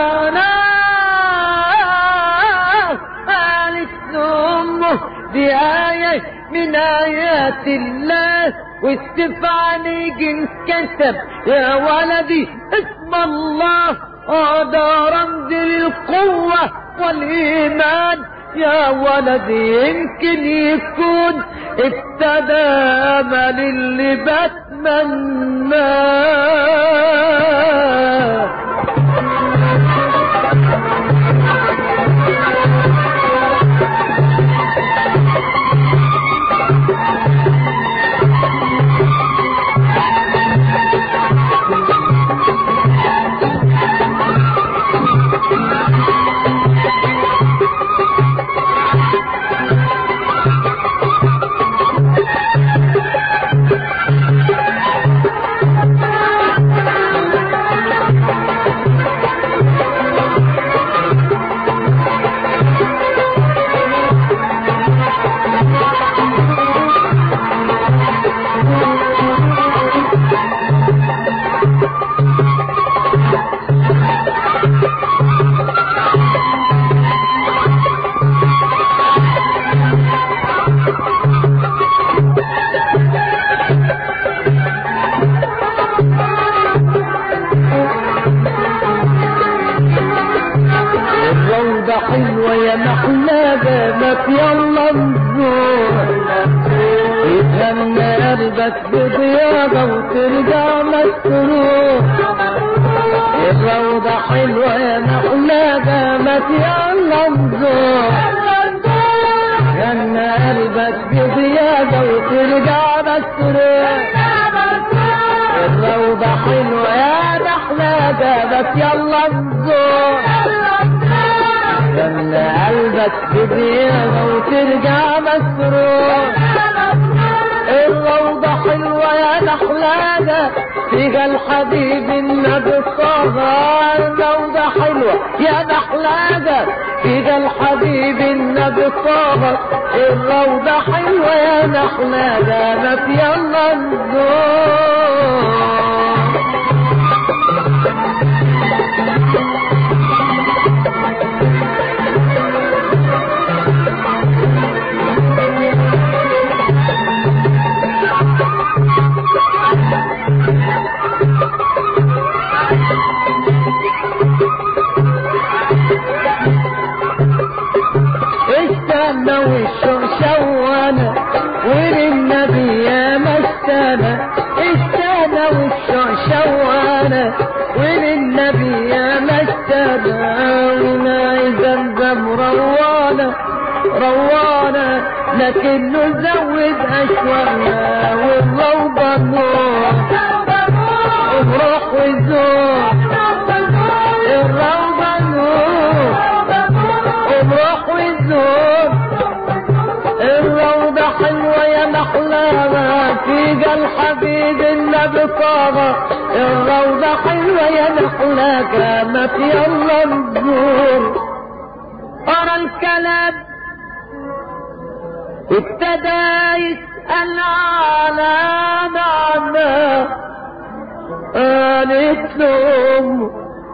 معناه قالت أمه دي آية من آيات الله واستفعال جنس كتب يا ولدي اسم الله هذا رمز للقوة والإيمان يا ولدي يمكن يكون ابتدى امل اللي بتمناه الروضة حلوة يا محلابة ما في يلا نزور يتهنى قلبك بضياغة وترجع مسرور الروضة حلوة يا محلى دامت يلا نزور غنى قلبك بزيادة وترجع مسرور الروضة حلوة يا محلى دامت يلا نزور غنى قلبك بزيادة وترجع مسرور الروضة حلوة يا نحلانة فيها الحبيب النبي الصغار الروضة حلوة يا نحلانة فيها الحبيب النبي الصغار الروضة حلوة يا نحلانة ما في يلا نزور استنى والشوشوانة وللنبي يا مستنى استنى والشوشوانة وللنبي يا مستنى وناي زمزم روانة روانة لكنه زود أشوانا والروضة نور وروح وزور الروضة نور وروح والزور الروضة حلوة يا محلاها في الحبيب النبي طاغة الروضة حلوة يا محلاها ما في الله نزور أرى الكلام ابتدى يسأل على معنى قالت لهم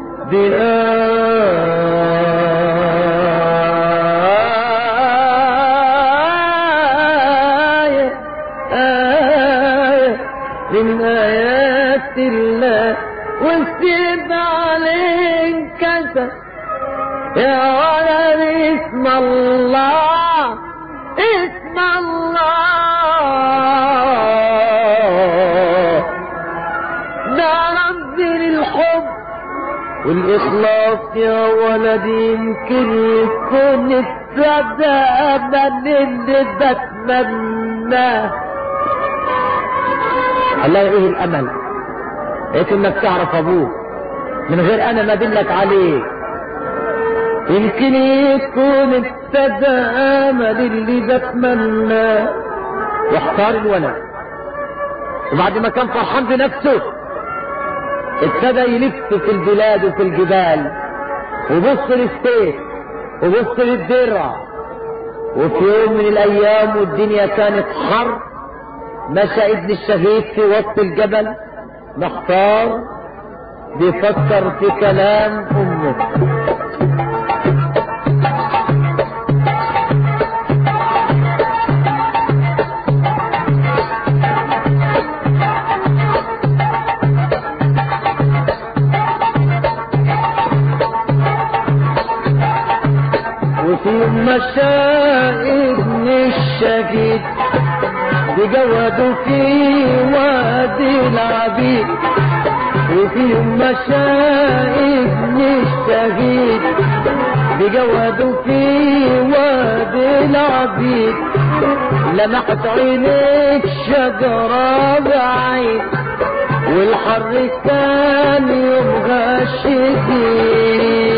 بآية آية من آيات الله والسيب عليه كسر يا ولد اسم الله اسم الله ده رمز للحب والإخلاص يا ولدي يمكن يكون السبب من اللي بتمناه الله ايه الامل ايه انك تعرف ابوك من غير انا ما ادلك عليه يمكن يكون ابتدى امل اللي بتمناه واختار الولد وبعد ما كان فرحان بنفسه ابتدى يلف في البلاد وفي الجبال وبص للسيف وبص للدرع وفي يوم من الايام والدنيا كانت حر مشى ابن الشهيد في وسط الجبل محتار بيفكر في كلام امه وفي يوم مشى ابن الشهيد بجوده في وادي العبيد وفي يوم مشى ابن الشهيد بجوده في وادي العبيد لمحت عينيك شجرة بعيد والحر كان يومها شديد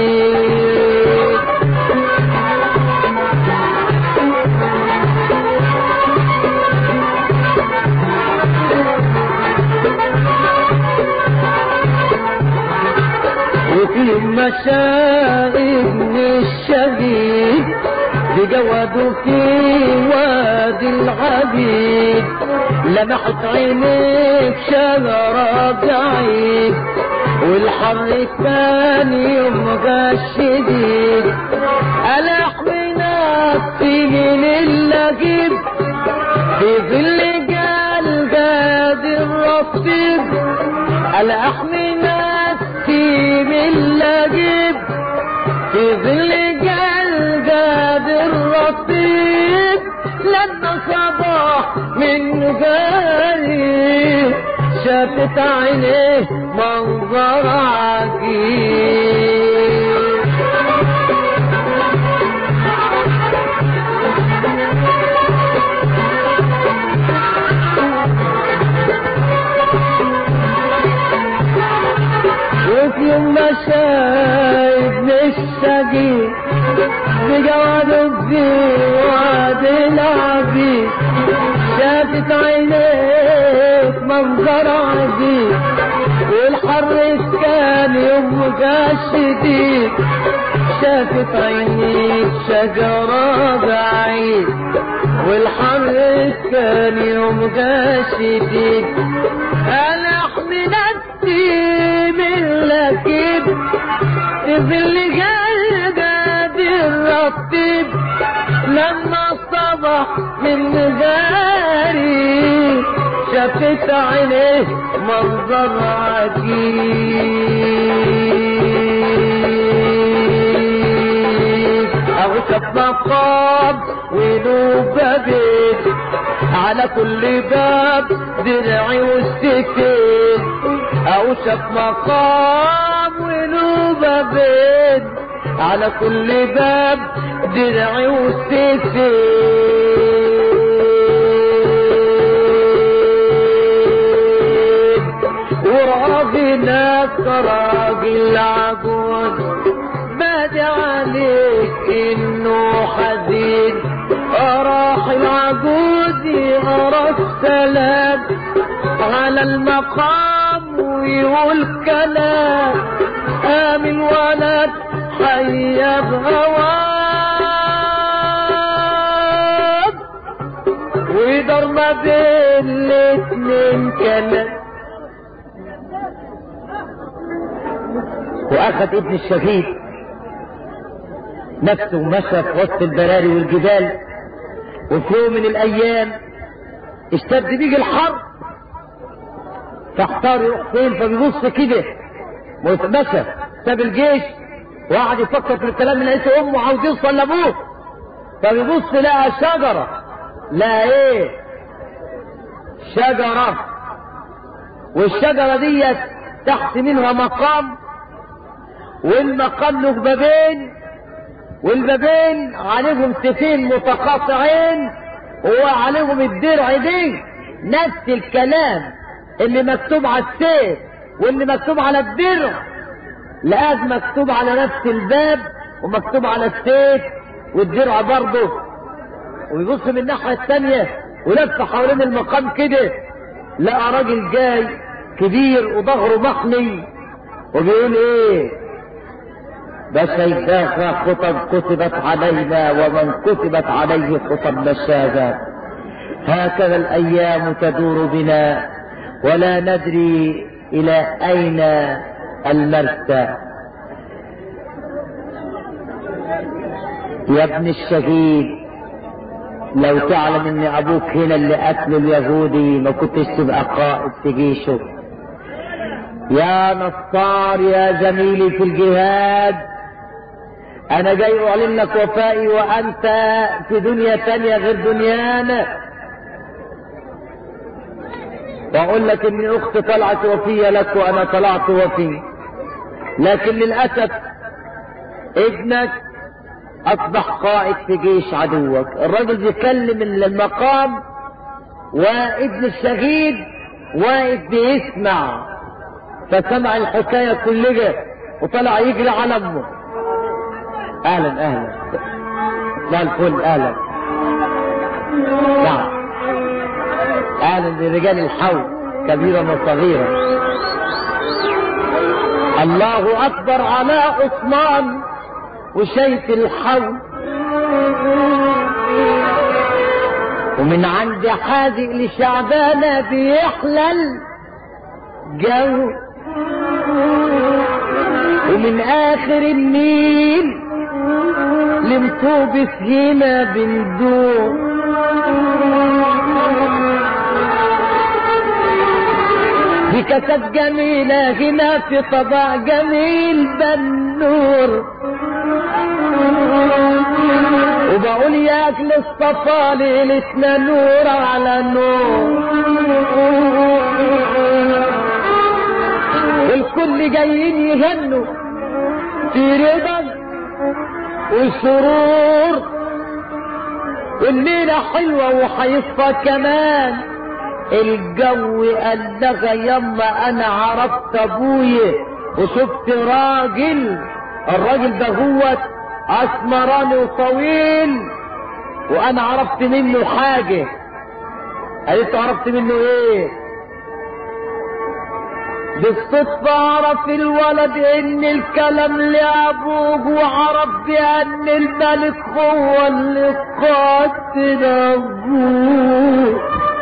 وفي مشاهد الشهيد بجوده في وادي العبيد لمحت عينيك شجرة بعيد والحر كان يومها الشديد ألحم نفسي من اللجيب في ظل جال جاد الرصيد الأحم نفسي من لجيب في ظل جال جاد الرصيد لما صباح من غالي شافت عينيه منظر عجيب وفي يوم ما شايف الشقي بجواد الزواد العبيد شافت عينيك منظر عجيب والحر كان يوم شديد شافت عينيك شجرة بعيد والحر كان يوم شديد انا احمي نفسي من لكيب في ظل قلبي الرطيب لما صبح من غاري شافت عينيه منظر عجيب او شاف مقام ونوبة بيت على كل باب درعي والسكين او شاف مقام ونوبة بيت على كل باب درعي والسكين وراغناك راجل عجوز بادي عليك انه حزين راح العجوز يقرا السلام على المقام ويقول كلام قام الولد حي بهوام ويدار ما بين الاتنين كلام واخذ ابن الشهيد نفسه ومشى في وسط البراري والجبال وفي يوم من الايام اشتد بيه الحر فاحتار يروح فين فبيبص كده مشى ساب الجيش وقعد يفكر في الكلام اللي لقيته امه عاوز يوصل لابوه فبيبص لقى شجره لا ايه شجره والشجره ديت تحت منها مقام والمقام له بابين والبابين عليهم سيفين متقاطعين وعليهم الدرع دي نفس الكلام اللي مكتوب على السيف واللي مكتوب على الدرع لقاك مكتوب على نفس الباب ومكتوب على السيف والدرع برضه ويبص من الناحية الثانية ولف حوالين المقام كده لقى راجل جاي كبير وظهره محمي وبيقول ايه ده شيخاخ خطب كتبت علينا ومن كتبت عليه خطب مشاذا هكذا الايام تدور بنا ولا ندري الى اين المرسى يا ابن الشهيد لو تعلم ان ابوك هنا اللي قتل اليهودي ما كنتش تبقى قائد في جيشه يا نصار يا زميلي في الجهاد انا جاي اعلن لك وفائي وانت في دنيا تانية غير دنيانا واقول لك ان اختي طلعت وفية لك وانا طلعت وفي لكن للاسف ابنك اصبح قائد في جيش عدوك الراجل بيكلم المقام وابن الشهيد واقف بيسمع فسمع الحكاية كلها وطلع يجري على امه اهلا اهلا لا الفل اهلا نعم اهلا لرجال الحول كبيرا وصغيرا الله اكبر على عثمان وشيخ الحول ومن عند حاذق لشعبان بيحلل جو ومن اخر النيل لمطوب هنا بندور بكاسات جميلة هنا في طبق جميل بنور وبقول يا اكل الصفا ليلتنا نور على نور والكل جايين يغنوا في رضا وسرور والليلة حلوة وحيصفى كمان الجو قال لغا يما انا عرفت ابويا وشفت راجل الراجل ده هو اسمراني وطويل وانا عرفت منه حاجة قالت عرفت منه ايه بالصدفة عرف الولد ان الكلام لابوه وعرف بان الملك هو اللي قاتل ابوه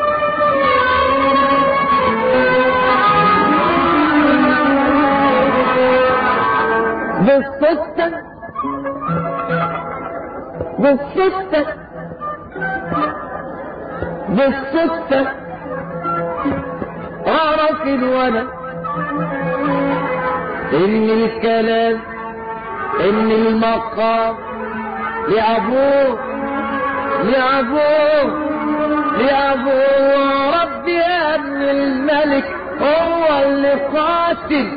بالصدفة بالصدفة بالصدفة عرف الولد ان الكلام ان المقام لابوه لابوه لابوه ربي ان الملك هو اللي قاتل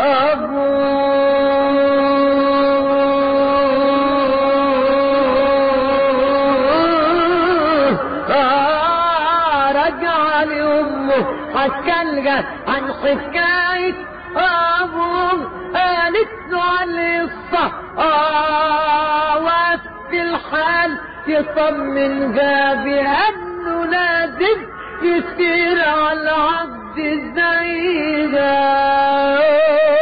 ابوه آه رجع لامه حكى عن حكايه ابوه قالت له على القصه اه وقت الحال يطمن جاب انه لازم يصير على عبد زي ده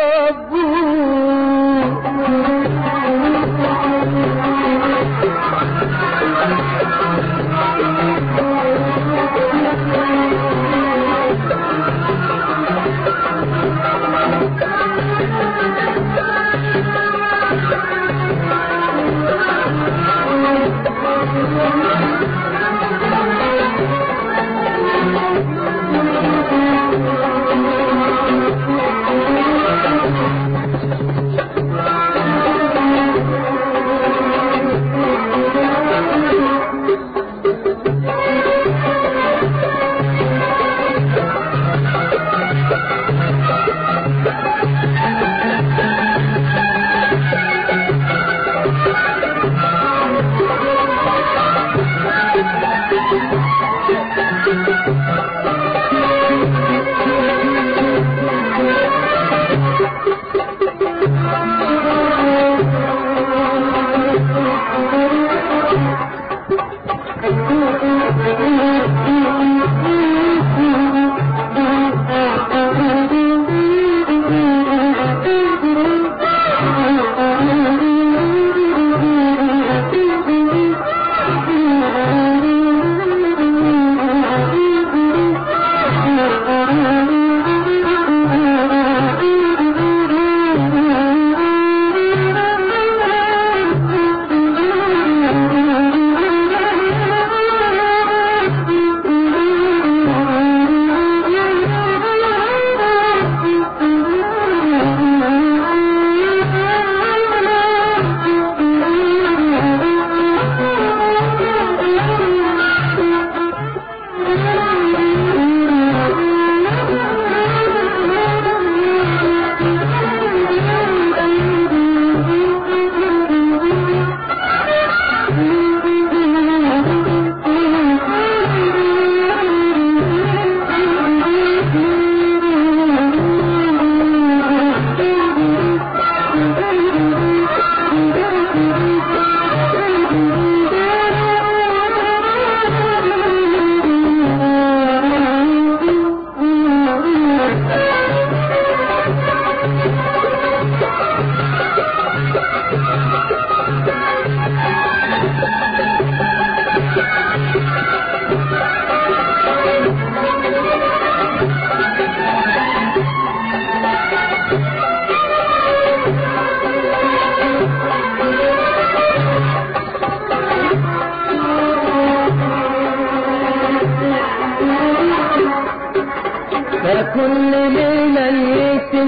فكل ليلة يقتل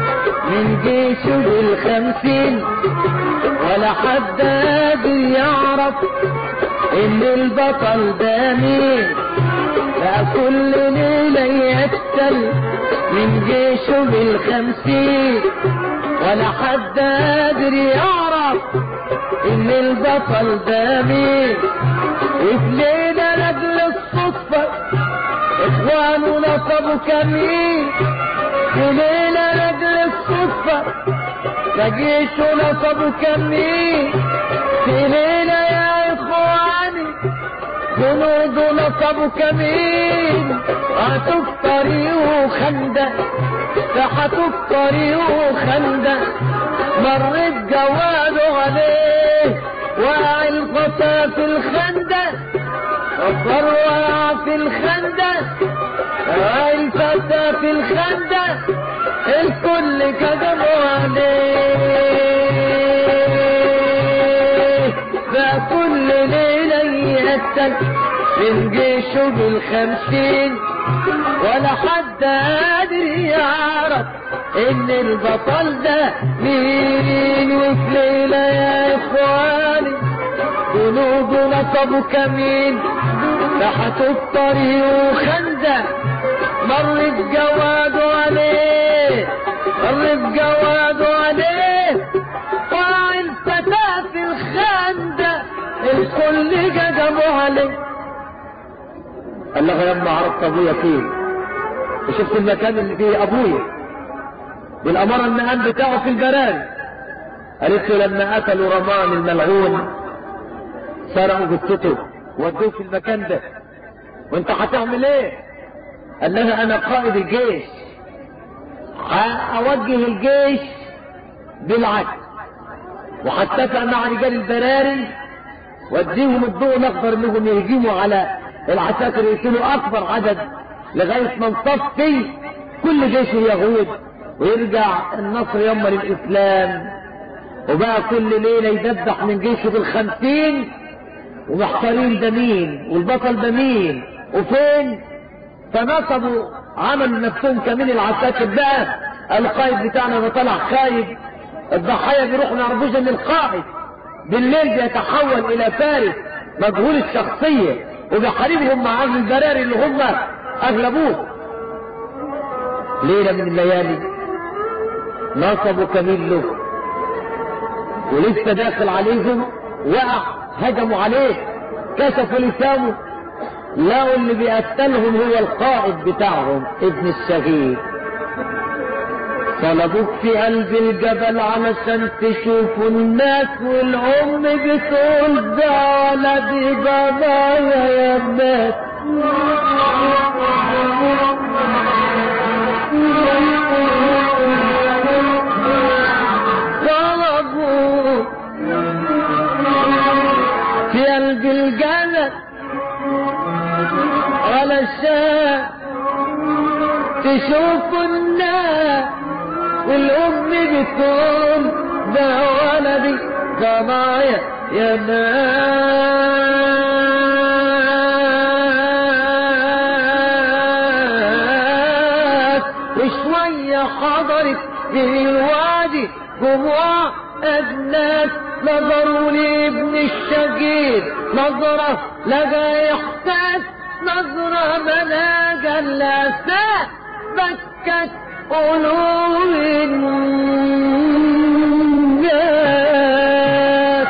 من جيشه بالخمسين ولا حد قادر يعرف ان البطل ده مين فكل ليلة يقتل من جيشه بالخمسين ولا حد قادر يعرف ان البطل ده مين وفي ليلة لاجل الصدفة اخوانه نصبوا كمين في ليلة لاجل الصدفة لجيشه نصبوا كمين في ليلة يا اخواني جنوده نصبوا كمين قعدوا في طريقه خندق راحتوا في طريقه خندق مرت جواده عليه وقع الفتى في الخندق وصر وقع في الخندق وقع الفتى في الخندق الكل كذبوا عليه بقى كل ليلة يقتل من جيشه بالخمسين ولا حد قادر يعرف ان البطل ده مين وفي ليلة يا اخواني جنوده نصبوا كمين راحتوا في طريقه خندق مرت جواده عليه مرت جواده عليه وقع الفتاة في الخندق الكل جذبوا عليه قال لها لما عرفت ابويا فين وشفت المكان اللي فيه ابويا بالامارة المهام بتاعه في البراري قالت له لما قتلوا رمان الملعون سرقوا جثته ودوه في المكان ده وانت هتعمل ايه قال لها انا قائد الجيش اوجه الجيش بالعكس وهتفق مع رجال البراري واديهم الضوء الاخضر انهم يهجموا على العساكر يقتلوا اكبر عدد لغايه ما نصفي كل جيش اليهود ويرجع النصر يوم للاسلام وبقى كل ليله يدبح من جيشه بالخمسين ومحتارين ده مين والبطل ده مين وفين فنصبوا عملوا نفسهم كمين العساكر بقى القائد بتاعنا ده طلع خايب الضحايا بيروحوا ما يعرفوش ان القائد بالليل بيتحول الى فارس مجهول الشخصيه وبيحاربهم مع اهل البراري اللي هم اغلبوه ليله من الليالي نصبوا كمين له ولسه داخل عليهم وقع هجموا عليه كشفوا لسانه لقوا اللي بيقتلهم هو القائد بتاعهم ابن الشهيد طلبوك في قلب الجبل علشان تشوفوا الناس والام بتقول ده ولدي بابايا يا الناس طلبوك في قلب الجبل علشان تشوفوا الناس والام بتقول ده ولدي ده معايا يا ناس وشوية حضرت من الوادي جموع الناس نظروا لابن الشقيق نظرة لقى إحساس نظرة مناجى اللاساء بكت قلوب الناس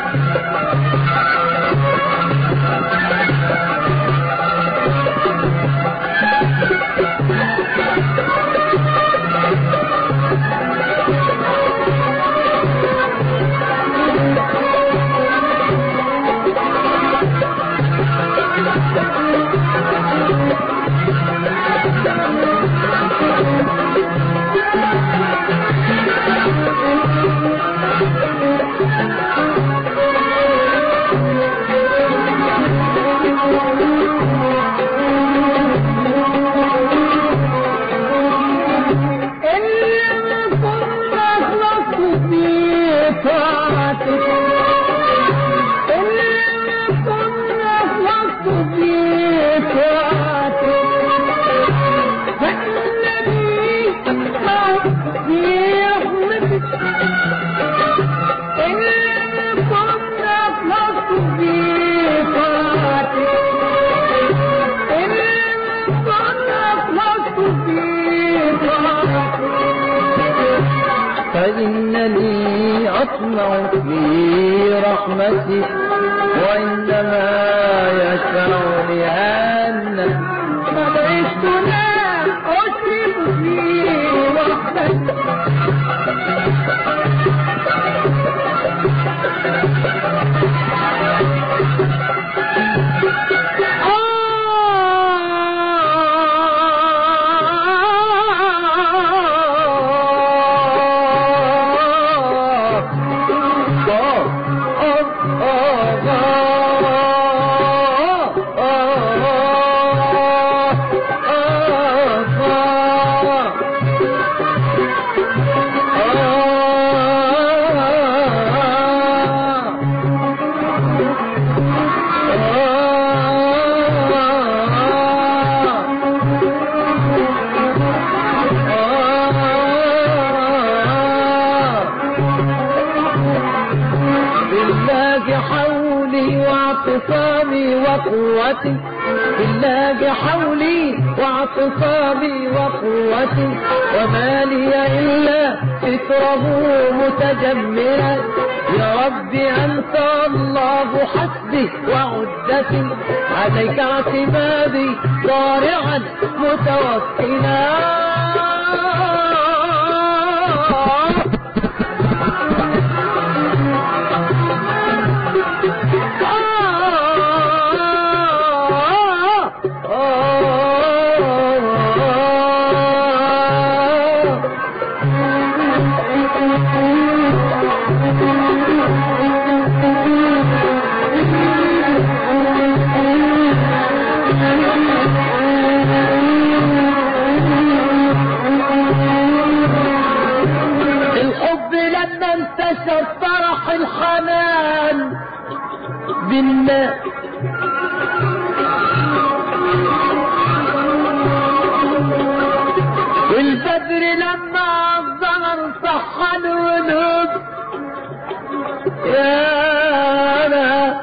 أطمع في رحمتي وإنما يسعني أن فبعثت لا أشرب في رحمتي بالله حولي واعتصامي وقوتي بالله حولي واعتصامي وقوتي وما لي إلا فكره متجملا يا رب أنت الله حسبي وعدتي عليك اعتمادي ضارعا متوكلا الحب لما انتشر فرح الحنان بالله والبدر لما ظهر صح الولود يا أنا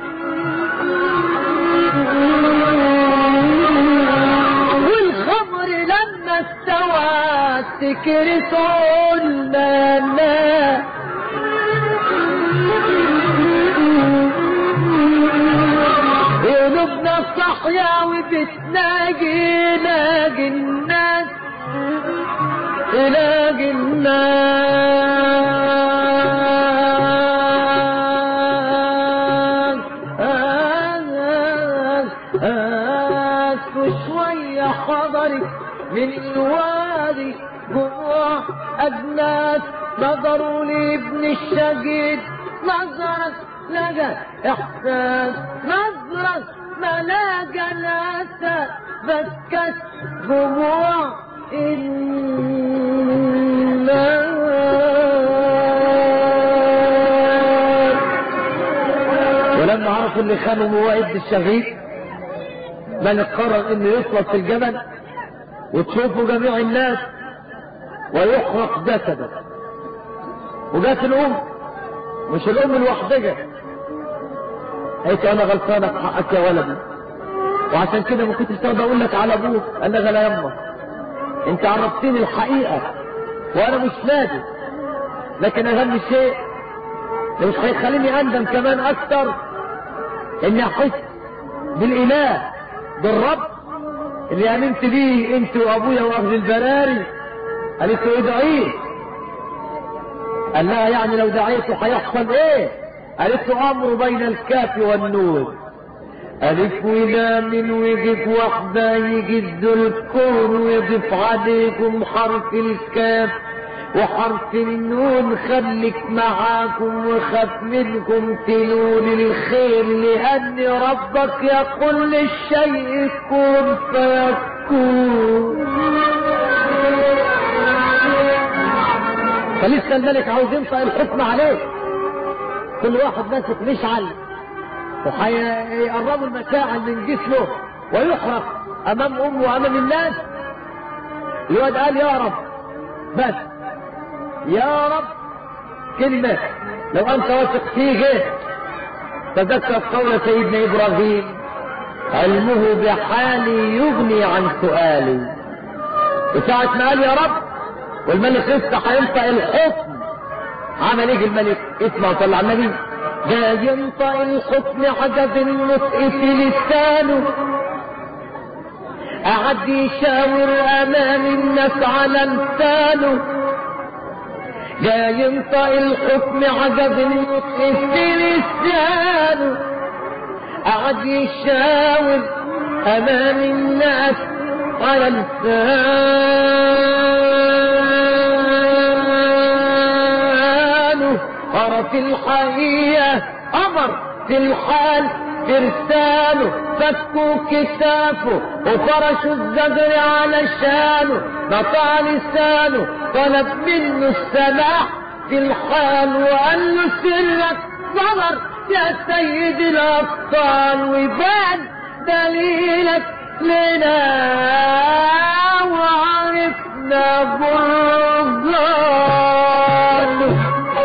والخمر لما استوى سكرت قلنا لا قلوبنا صحيا وبتناجي ناجي الناس تلاقي الناس آس وشوية حضرت من الوادي جوع أجناس نظروا لابن الشقيق نظرت لقى إحساس نظرت ما لقى ناسا بكت جموع الناس ولما عرفوا اللي خانوا موائد الشهيد ملك قرر انه يسقط في الجبل وتشوفوا جميع الناس ويحرق جسده وجات الام مش الام الوحدجة قالت انا غلطانة في حقك يا ولدي وعشان كده ما كنتش تقدر اقول لك على ابوك قال لها لا يما انت عرفتني الحقيقة وانا مش نادي لكن اهم شيء اللي مش هيخليني اندم كمان اكتر اني احس بالاله بالرب اللي امنت بيه انت وابويا واهل البراري قالت له ادعيه قال لها يعني لو دعيته هيحصل ايه قالت له امر بين الكاف والنون ألف ولام ويجيب واحدة يجد الكون ويضيف عليكم حرف الكاف وحرف النون خليك معاكم وخاف منكم تنول الخير لأن ربك يقول للشيء كن فيكون فلسه الملك عاوز ينطق الحكم عليه كل واحد ماسك مشعل وهيقربوا المشاعل من جسمه ويحرق امام امه وامام الناس الواد قال يا رب بس يا رب كلمة لو انت واثق فيه تذكر قول سيدنا ابراهيم علمه بحالي يغني عن سؤالي وساعة ما قال يا رب والملك لسه هينطق الحكم عمل ايه الملك اسمع وصلى على النبي جاء ينطق الحكم عجب النطق في لسانه قعد يشاور امام الناس على لسانه جاء ينطق الحكم عجب النطق في لسانه قعد يشاور امام الناس على لسانه أرى في الحقيقة أمر في الحال فرسانه فكوا كتافه وفرشوا الزجر على شانه نطع لسانه طلب منه السماح في الحال وقال له سرك ظهر يا سيد الأبطال ويبان دليلك لنا وعرفنا برجان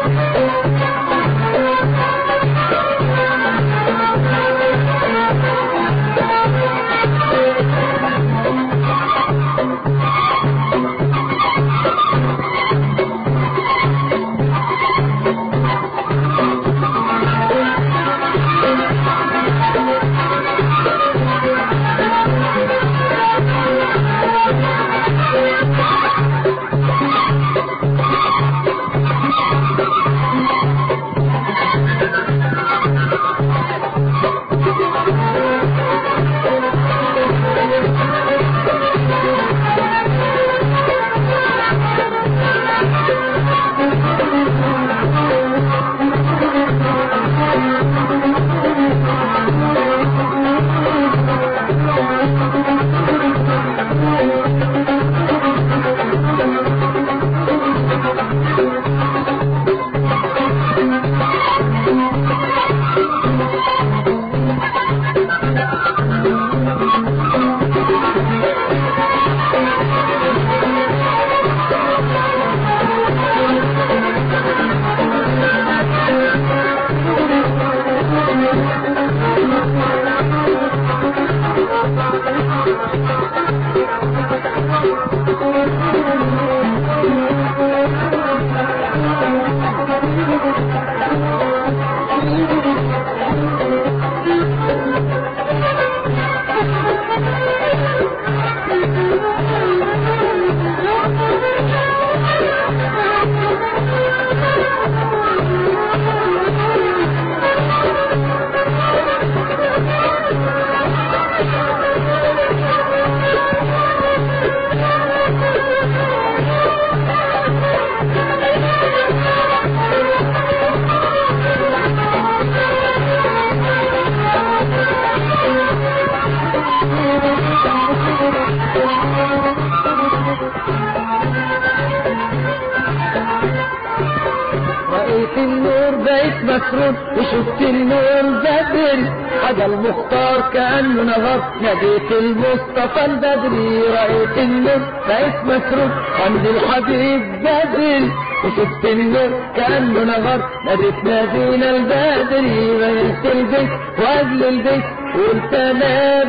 رأيت النور بقيت مسرور وشفت النور بدري حاجة المختار كأنه نهار ناديت المصطفى البدري رأيت النور بقيت مسرور عند الحبيب بدري وشفت النور كأنه نهار ناديت نادينا البدري بيت البيت وقبل البيت قلت انا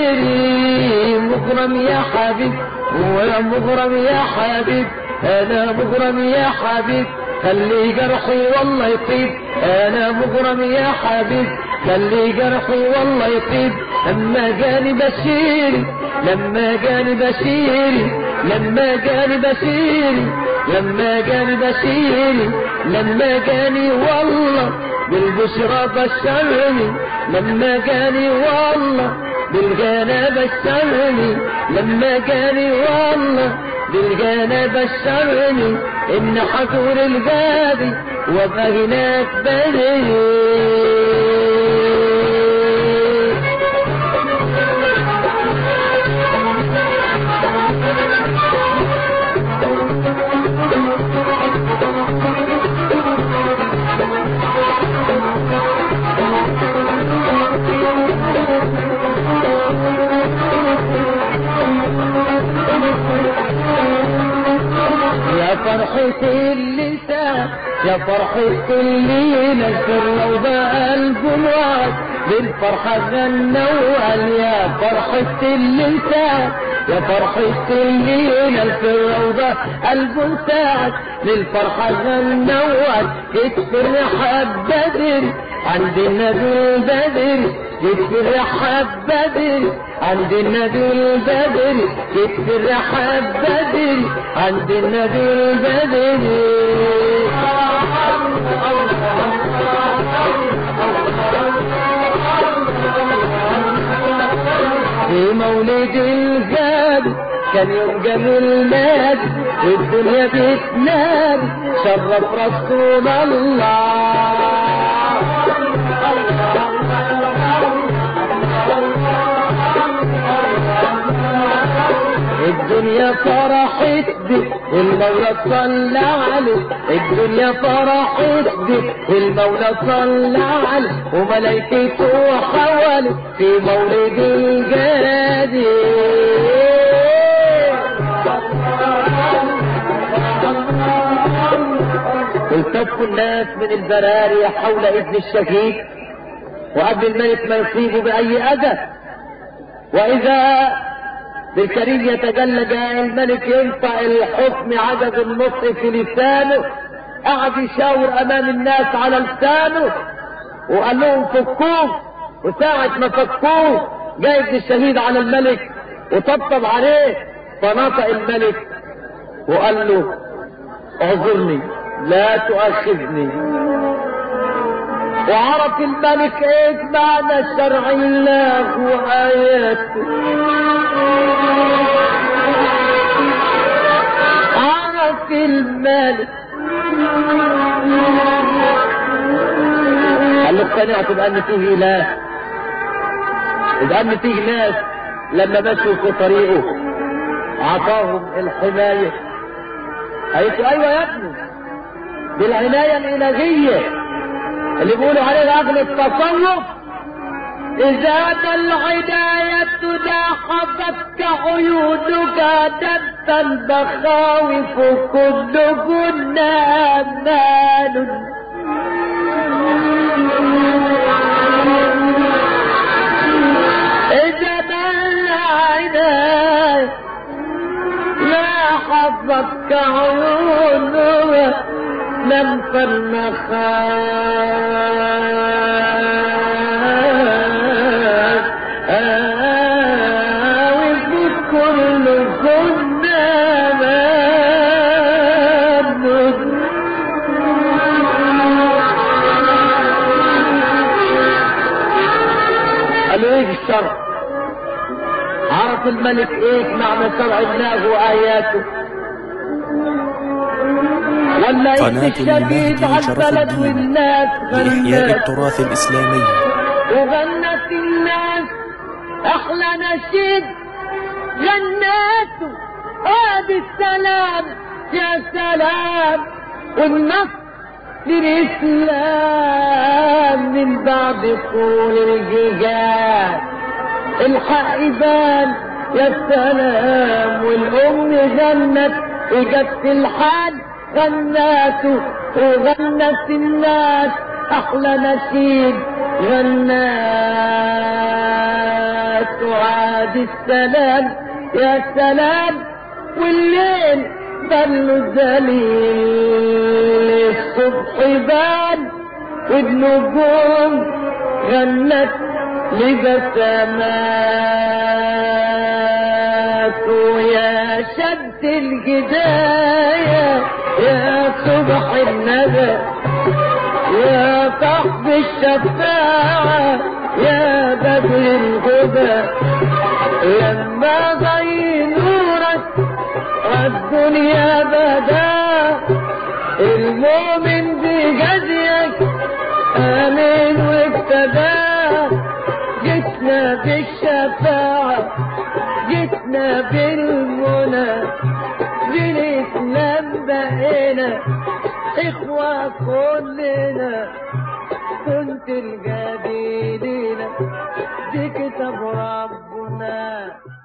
بدري مغرم يا حبيب ويا مغرم يا حبيب انا مغرم يا حبيب خلي جرحي والله يطيب انا مغرم يا حبيب خلي جرحي والله يطيب لما جاني بشيري لما جاني بشيري لما جاني بشيري لما جاني بشيري لما جاني والله بالبشرى بشرني لما جاني والله بالجنى بشرني لما جاني والله بالجنى بشرني ان حضور الباب وابقى هناك بدري يا فرحة اللسان يا فرحة اللي نشر لو بقى الجمعات بالفرحة غنوا قال يا فرحة اللسان يا فرحة الليلة في الروضة قلب ساعد للفرحة غنوت كتف الرحاب بدر عند النبي البدر كتف الرحاب بدر عند النبي البدر كتف الرحاب بدر عند النبي البدر في مولد الجاد كان يوم جميل مات والدنيا بتنام شرف رسول الله الدنيا فرحت بي المولى صلى عليه الدنيا فرحت بي المولى صلى عليه وملائكته حوالي في مولد الجديد التف الناس من البراري حول ابن الشهيد وقبل الملك ما يصيبه بأي أذى وإذا بالكريم يتجلى جاء الملك ينفع الحكم عدد النطق في لسانه قعد يشاور امام الناس على لسانه وقال لهم فكوه وساعة ما فكوه جاء ابن الشهيد على الملك وطبطب عليه فنطق الملك وقال له اعذرني لا تؤاخذني وعرف الملك ايه معنى شرع الله واياته عرف الملك قال له اقتنعت بان فيه اله بان فيه ناس لما مشوا في طريقه عطاهم الحمايه قالت له ايوه يا ابني بالعنايه الالهيه اللي بيقولوا عليه اغل التصوف إذا ما العناية لاحظتك عيونك دبت المخاوف كلهن أمان إذا ما العناية لاحظتك عيونك لم فالمخاوف كل كنا مامن قالوا ايه الشرع عرف الملك ايه معنى شرع الله واياته ولا قناة الشديد المهدي على شرف البلد الدين والناس لإحياء غنات التراث الإسلامي وغنت الناس احلى نشيد غناته ادي السلام يا سلام والنصر للاسلام من بعد طول الجهاد الحق بان يا سلام والام غنت اجت الحال غناته وغنت الناس احلى نشيد غنات وعاد السلام يا سلام والليل ضل ذليل الصبح بان والنجوم غنت لبسامات ويا شد الجداية يا صبح الندى يا صاحب الشفاعة يا بدر الهدى لما ضي نورك الدنيا بدا المؤمن بجزيك آمين وافتدى جتنا بالشفاعة جتنا بالمنى بالإسلام بقينا إخوة كلنا كنت الجديدين دي كتاب ربنا